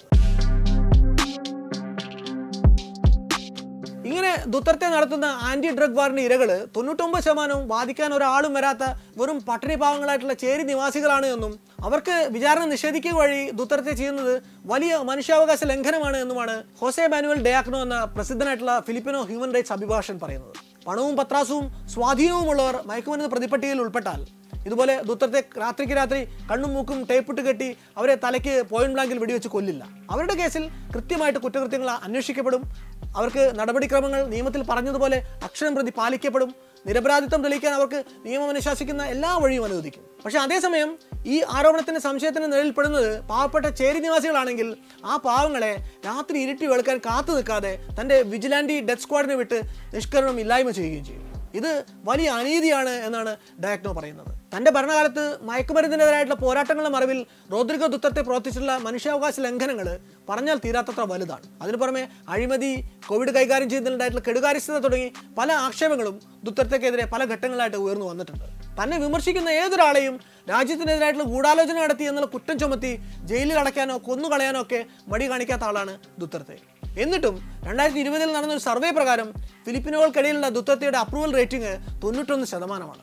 Speaker 1: ഇങ്ങനെ ദുത്തർത്തെ നടത്തുന്ന ആന്റി ഡ്രഗ് വാറിന്റെ ഇരകൾ തൊണ്ണൂറ്റൊമ്പത് ശതമാനവും ബാധിക്കാൻ ഒരാളും വരാത്ത വെറും പട്ടിണി പാവങ്ങളായിട്ടുള്ള ചേരി നിവാസികളാണ് എന്നും അവർക്ക് വിചാരണ നിഷേധിക്കുക വഴി ദുത്തർത്തെ ചെയ്യുന്നത് വലിയ മനുഷ്യാവകാശ ലംഘനമാണ് എന്നുമാണ് ഹോസെ മാനുവൽ ഡയാക്നോ എന്ന പ്രസിദ്ധനായിട്ടുള്ള ഫിലിപ്പിനോ ഹ്യൂമൻ റൈറ്റ്സ് അഭിഭാഷകൻ പറയുന്നത് പണവും പത്രാസും സ്വാധീനവുമുള്ളവർ മയക്കുമരുന്ന് പ്രതിപട്ടികയിൽ ഉൾപ്പെട്ടാൽ ഇതുപോലെ ദുത്തത്തെ രാത്രിക്ക് രാത്രി കണ്ണും മൂക്കും ടേപ്പിട്ട് കെട്ടി അവരെ തലയ്ക്ക് പോയിന്റ് ബ്ലാങ്കിൽ വെടിവെച്ച് കൊല്ലില്ല അവരുടെ കേസിൽ കൃത്യമായിട്ട് കുറ്റകൃത്യങ്ങൾ അന്വേഷിക്കപ്പെടും അവർക്ക് നടപടിക്രമങ്ങൾ നിയമത്തിൽ പറഞ്ഞതുപോലെ അക്ഷരം പ്രതി പാലിക്കപ്പെടും നിരപരാധിത്വം തെളിയിക്കാൻ അവർക്ക് നിയമം അനുശാസിക്കുന്ന എല്ലാ വഴിയും അനുവദിക്കും പക്ഷേ അതേസമയം ഈ ആരോപണത്തിന്റെ സംശയത്തിന് നിഴലിൽപ്പെടുന്നത് പാവപ്പെട്ട ചേരി നിവാസികളാണെങ്കിൽ ആ പാവങ്ങളെ രാത്രി ഇരുട്ടി വെളുക്കാൻ കാത്തു നിൽക്കാതെ തന്റെ വിജിലാൻറ്റി ഡെത്ത് സ്ക്വാഡിനെ വിട്ട് നിഷ്കരണം ഇല്ലായ്മ ചെയ്യുകയും ചെയ്യും ഇത് വലിയ അനീതിയാണ് എന്നാണ് ഡയക്നോ പറയുന്നത് തന്റെ ഭരണകാലത്ത് മയക്കുമരുന്നിനെതിരായിട്ടുള്ള പോരാട്ടങ്ങളുടെ മറവിൽ റോദ്രിഗോ ദുത്തത്തെ പ്രവർത്തിച്ചിട്ടുള്ള മനുഷ്യാവകാശ ലംഘനങ്ങൾ പറഞ്ഞാൽ തീരാത്തത്ര വലുതാണ് അതിനു പുറമെ അഴിമതി കോവിഡ് കൈകാര്യം ചെയ്യുന്നതിലുണ്ടായിട്ടുള്ള കെടുകാര്യസ്ഥത തുടങ്ങി പല ആക്ഷേപങ്ങളും ദുത്തർത്തേക്കെതിരെ പല ഘട്ടങ്ങളായിട്ട് ഉയർന്നു വന്നിട്ടുണ്ട് തന്നെ വിമർശിക്കുന്ന ഏതൊരാളെയും രാജ്യത്തിനെതിരായിട്ടുള്ള ഗൂഢാലോചന നടത്തി എന്നുള്ള കുറ്റം ചുമത്തി ജയിലിൽ അടയ്ക്കാനോ കൊന്നുകളയാനോ ഒക്കെ മടി കാണിക്കാത്ത ആളാണ് ദുത്തർത്തെ എന്നിട്ടും രണ്ടായിരത്തി ഇരുപതിൽ നടന്ന ഒരു സർവേ പ്രകാരം ഫിലിപ്പിനുകൾക്കിടയിലുള്ള ദുത്തത്തയുടെ അപ്രൂവൽ റേറ്റിംഗ് തൊണ്ണൂറ്റൊന്ന് ശതമാനമാണ്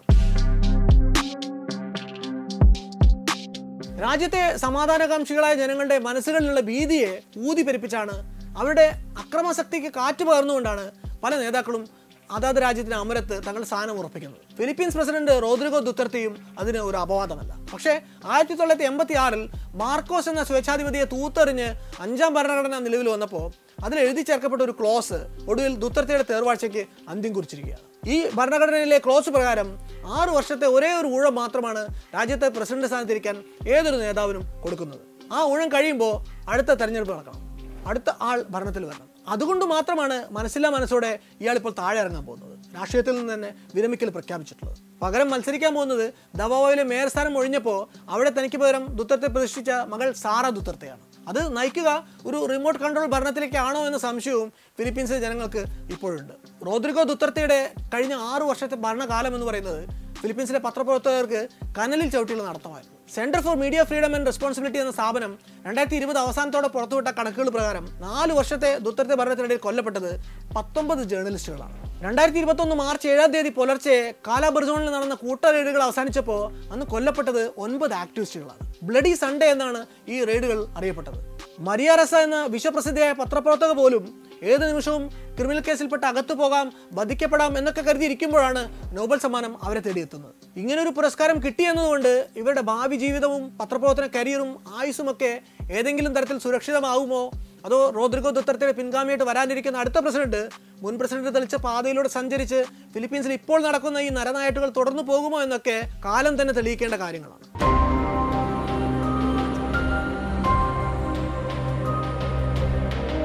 Speaker 1: രാജ്യത്തെ സമാധാനകാംക്ഷികളായ ജനങ്ങളുടെ മനസ്സുകളിലുള്ള ഭീതിയെ ഊതിപ്പെരിപ്പിച്ചാണ് അവരുടെ അക്രമാസക്തിക്ക് കാറ്റ് പകർന്നുകൊണ്ടാണ് പല നേതാക്കളും അതാത് രാജ്യത്തിന് അമരത്ത് തങ്ങളുടെ സ്ഥാനം ഉറപ്പിക്കുന്നത് ഫിലിപ്പീൻസ് പ്രസിഡന്റ് റോദ്രിഗോ ദുത്തർത്തിയും അതിന് ഒരു അപവാദമല്ല പക്ഷേ ആയിരത്തി തൊള്ളായിരത്തി എൺപത്തി ആറിൽ മാർക്കോസ് എന്ന സ്വേച്ഛാധിപതിയെ തൂത്തെറിഞ്ഞ് അഞ്ചാം ഭരണഘടന നിലവിൽ വന്നപ്പോൾ അതിൽ എഴുതി ചേർക്കപ്പെട്ട ഒരു ക്ലോസ് ഒടുവിൽ ദുത്തർത്തിയുടെ തേർവാഴ്ചയ്ക്ക് അന്ത്യം കുറിച്ചിരിക്കുകയാണ് ഈ ഭരണഘടനയിലെ ക്ലോസ് പ്രകാരം ആറു വർഷത്തെ ഒരേ ഒരു ഊഴം മാത്രമാണ് രാജ്യത്തെ പ്രസിഡന്റ് സ്ഥാനത്തിരിക്കാൻ ഏതൊരു നേതാവിനും കൊടുക്കുന്നത് ആ ഊഴം കഴിയുമ്പോൾ അടുത്ത തെരഞ്ഞെടുപ്പ് നടക്കണം അടുത്ത ആൾ ഭരണത്തിൽ വരണം അതുകൊണ്ട് മാത്രമാണ് മനസ്സില്ലാ മനസ്സോടെ ഇയാൾ ഇപ്പോൾ താഴെ ഇറങ്ങാൻ പോകുന്നത് രാഷ്ട്രീയത്തിൽ നിന്ന് തന്നെ വിരമിക്കൽ പ്രഖ്യാപിച്ചിട്ടുള്ളത് പകരം മത്സരിക്കാൻ പോകുന്നത് ദവാവിലെ മേയർ സ്ഥാനം ഒഴിഞ്ഞപ്പോൾ അവിടെ തനിക്ക് പകരം ദുത്തത്തെ പ്രതിഷ്ഠിച്ച മകൾ സാറ ദുത്തർത്തയാണ് അത് നയിക്കുക ഒരു റിമോട്ട് കൺട്രോൾ ഭരണത്തിലേക്കാണോ എന്ന സംശയവും ഫിലിപ്പീൻസിലെ ജനങ്ങൾക്ക് ഇപ്പോഴുണ്ട് റോദ്രിഗോ ദുത്തർത്തയുടെ കഴിഞ്ഞ ആറു വർഷത്തെ ഭരണകാലം എന്ന് പറയുന്നത് ഫിലിപ്പീൻസിലെ പത്രപ്രവർത്തകർക്ക് കനലിൽ ചവിട്ടിയുള്ള നടത്തമായിരുന്നു centre for media freedom and responsibility എന്ന സ്ഥാപനം രണ്ടായിരത്തി ഇരുപത് അവസാനത്തോടെ പുറത്തുവിട്ട കണക്കുകൾ പ്രകാരം നാല് വർഷത്തെ ദുത്തരത്തെ ഭരണത്തിനിടയിൽ കൊല്ലപ്പെട്ടത് പത്തൊമ്പത് ജേർണലിസ്റ്റുകളാണ് രണ്ടായിരത്തി ഇരുപത്തൊന്ന് മാർച്ച് ഏഴാം തീയതി പുലർച്ചെ കാലാബർസോണിൽ നടന്ന കൂട്ട റെയ്ഡുകൾ അവസാനിച്ചപ്പോൾ അന്ന് കൊല്ലപ്പെട്ടത് ഒൻപത് ആക്ടിവിസ്റ്റുകളാണ് ബ്ലഡി സൺഡേ എന്നാണ് ഈ റെയ്ഡുകൾ അറിയപ്പെട്ടത് മരിയ റസ എന്ന വിശ്വപ്രസിദ്ധിയായ പത്രപ്രവർത്തക പോലും ഏത് നിമിഷവും ക്രിമിനൽ കേസിൽപ്പെട്ട് അകത്തു പോകാം വധിക്കപ്പെടാം എന്നൊക്കെ കരുതി ഇരിക്കുമ്പോഴാണ് നോബൽ സമ്മാനം അവരെ തേടിയെത്തുന്നത് ഇങ്ങനൊരു പുരസ്കാരം കിട്ടിയെന്നതുകൊണ്ട് ഇവരുടെ ഭാവി ജീവിതവും പത്രപ്രവർത്തന കരിയറും ആയുസ്സും ഒക്കെ ഏതെങ്കിലും തരത്തിൽ സുരക്ഷിതമാവുമോ അതോ റോദ്രിഗോ ദുത്തരത്തിന്റെ പിൻഗാമിയായിട്ട് വരാനിരിക്കുന്ന അടുത്ത പ്രസിഡന്റ് മുൻ പ്രസിഡന്റ് തെളിച്ച പാതയിലൂടെ സഞ്ചരിച്ച് ഫിലിപ്പീൻസിൽ ഇപ്പോൾ നടക്കുന്ന ഈ നരനായിട്ടുകൾ തുടർന്നു പോകുമോ എന്നൊക്കെ കാലം തന്നെ തെളിയിക്കേണ്ട കാര്യങ്ങളാണ്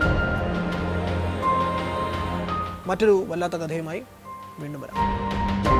Speaker 1: മറ്റൊരു വല്ലാത്ത കഥയുമായി വീണ്ടും വരാം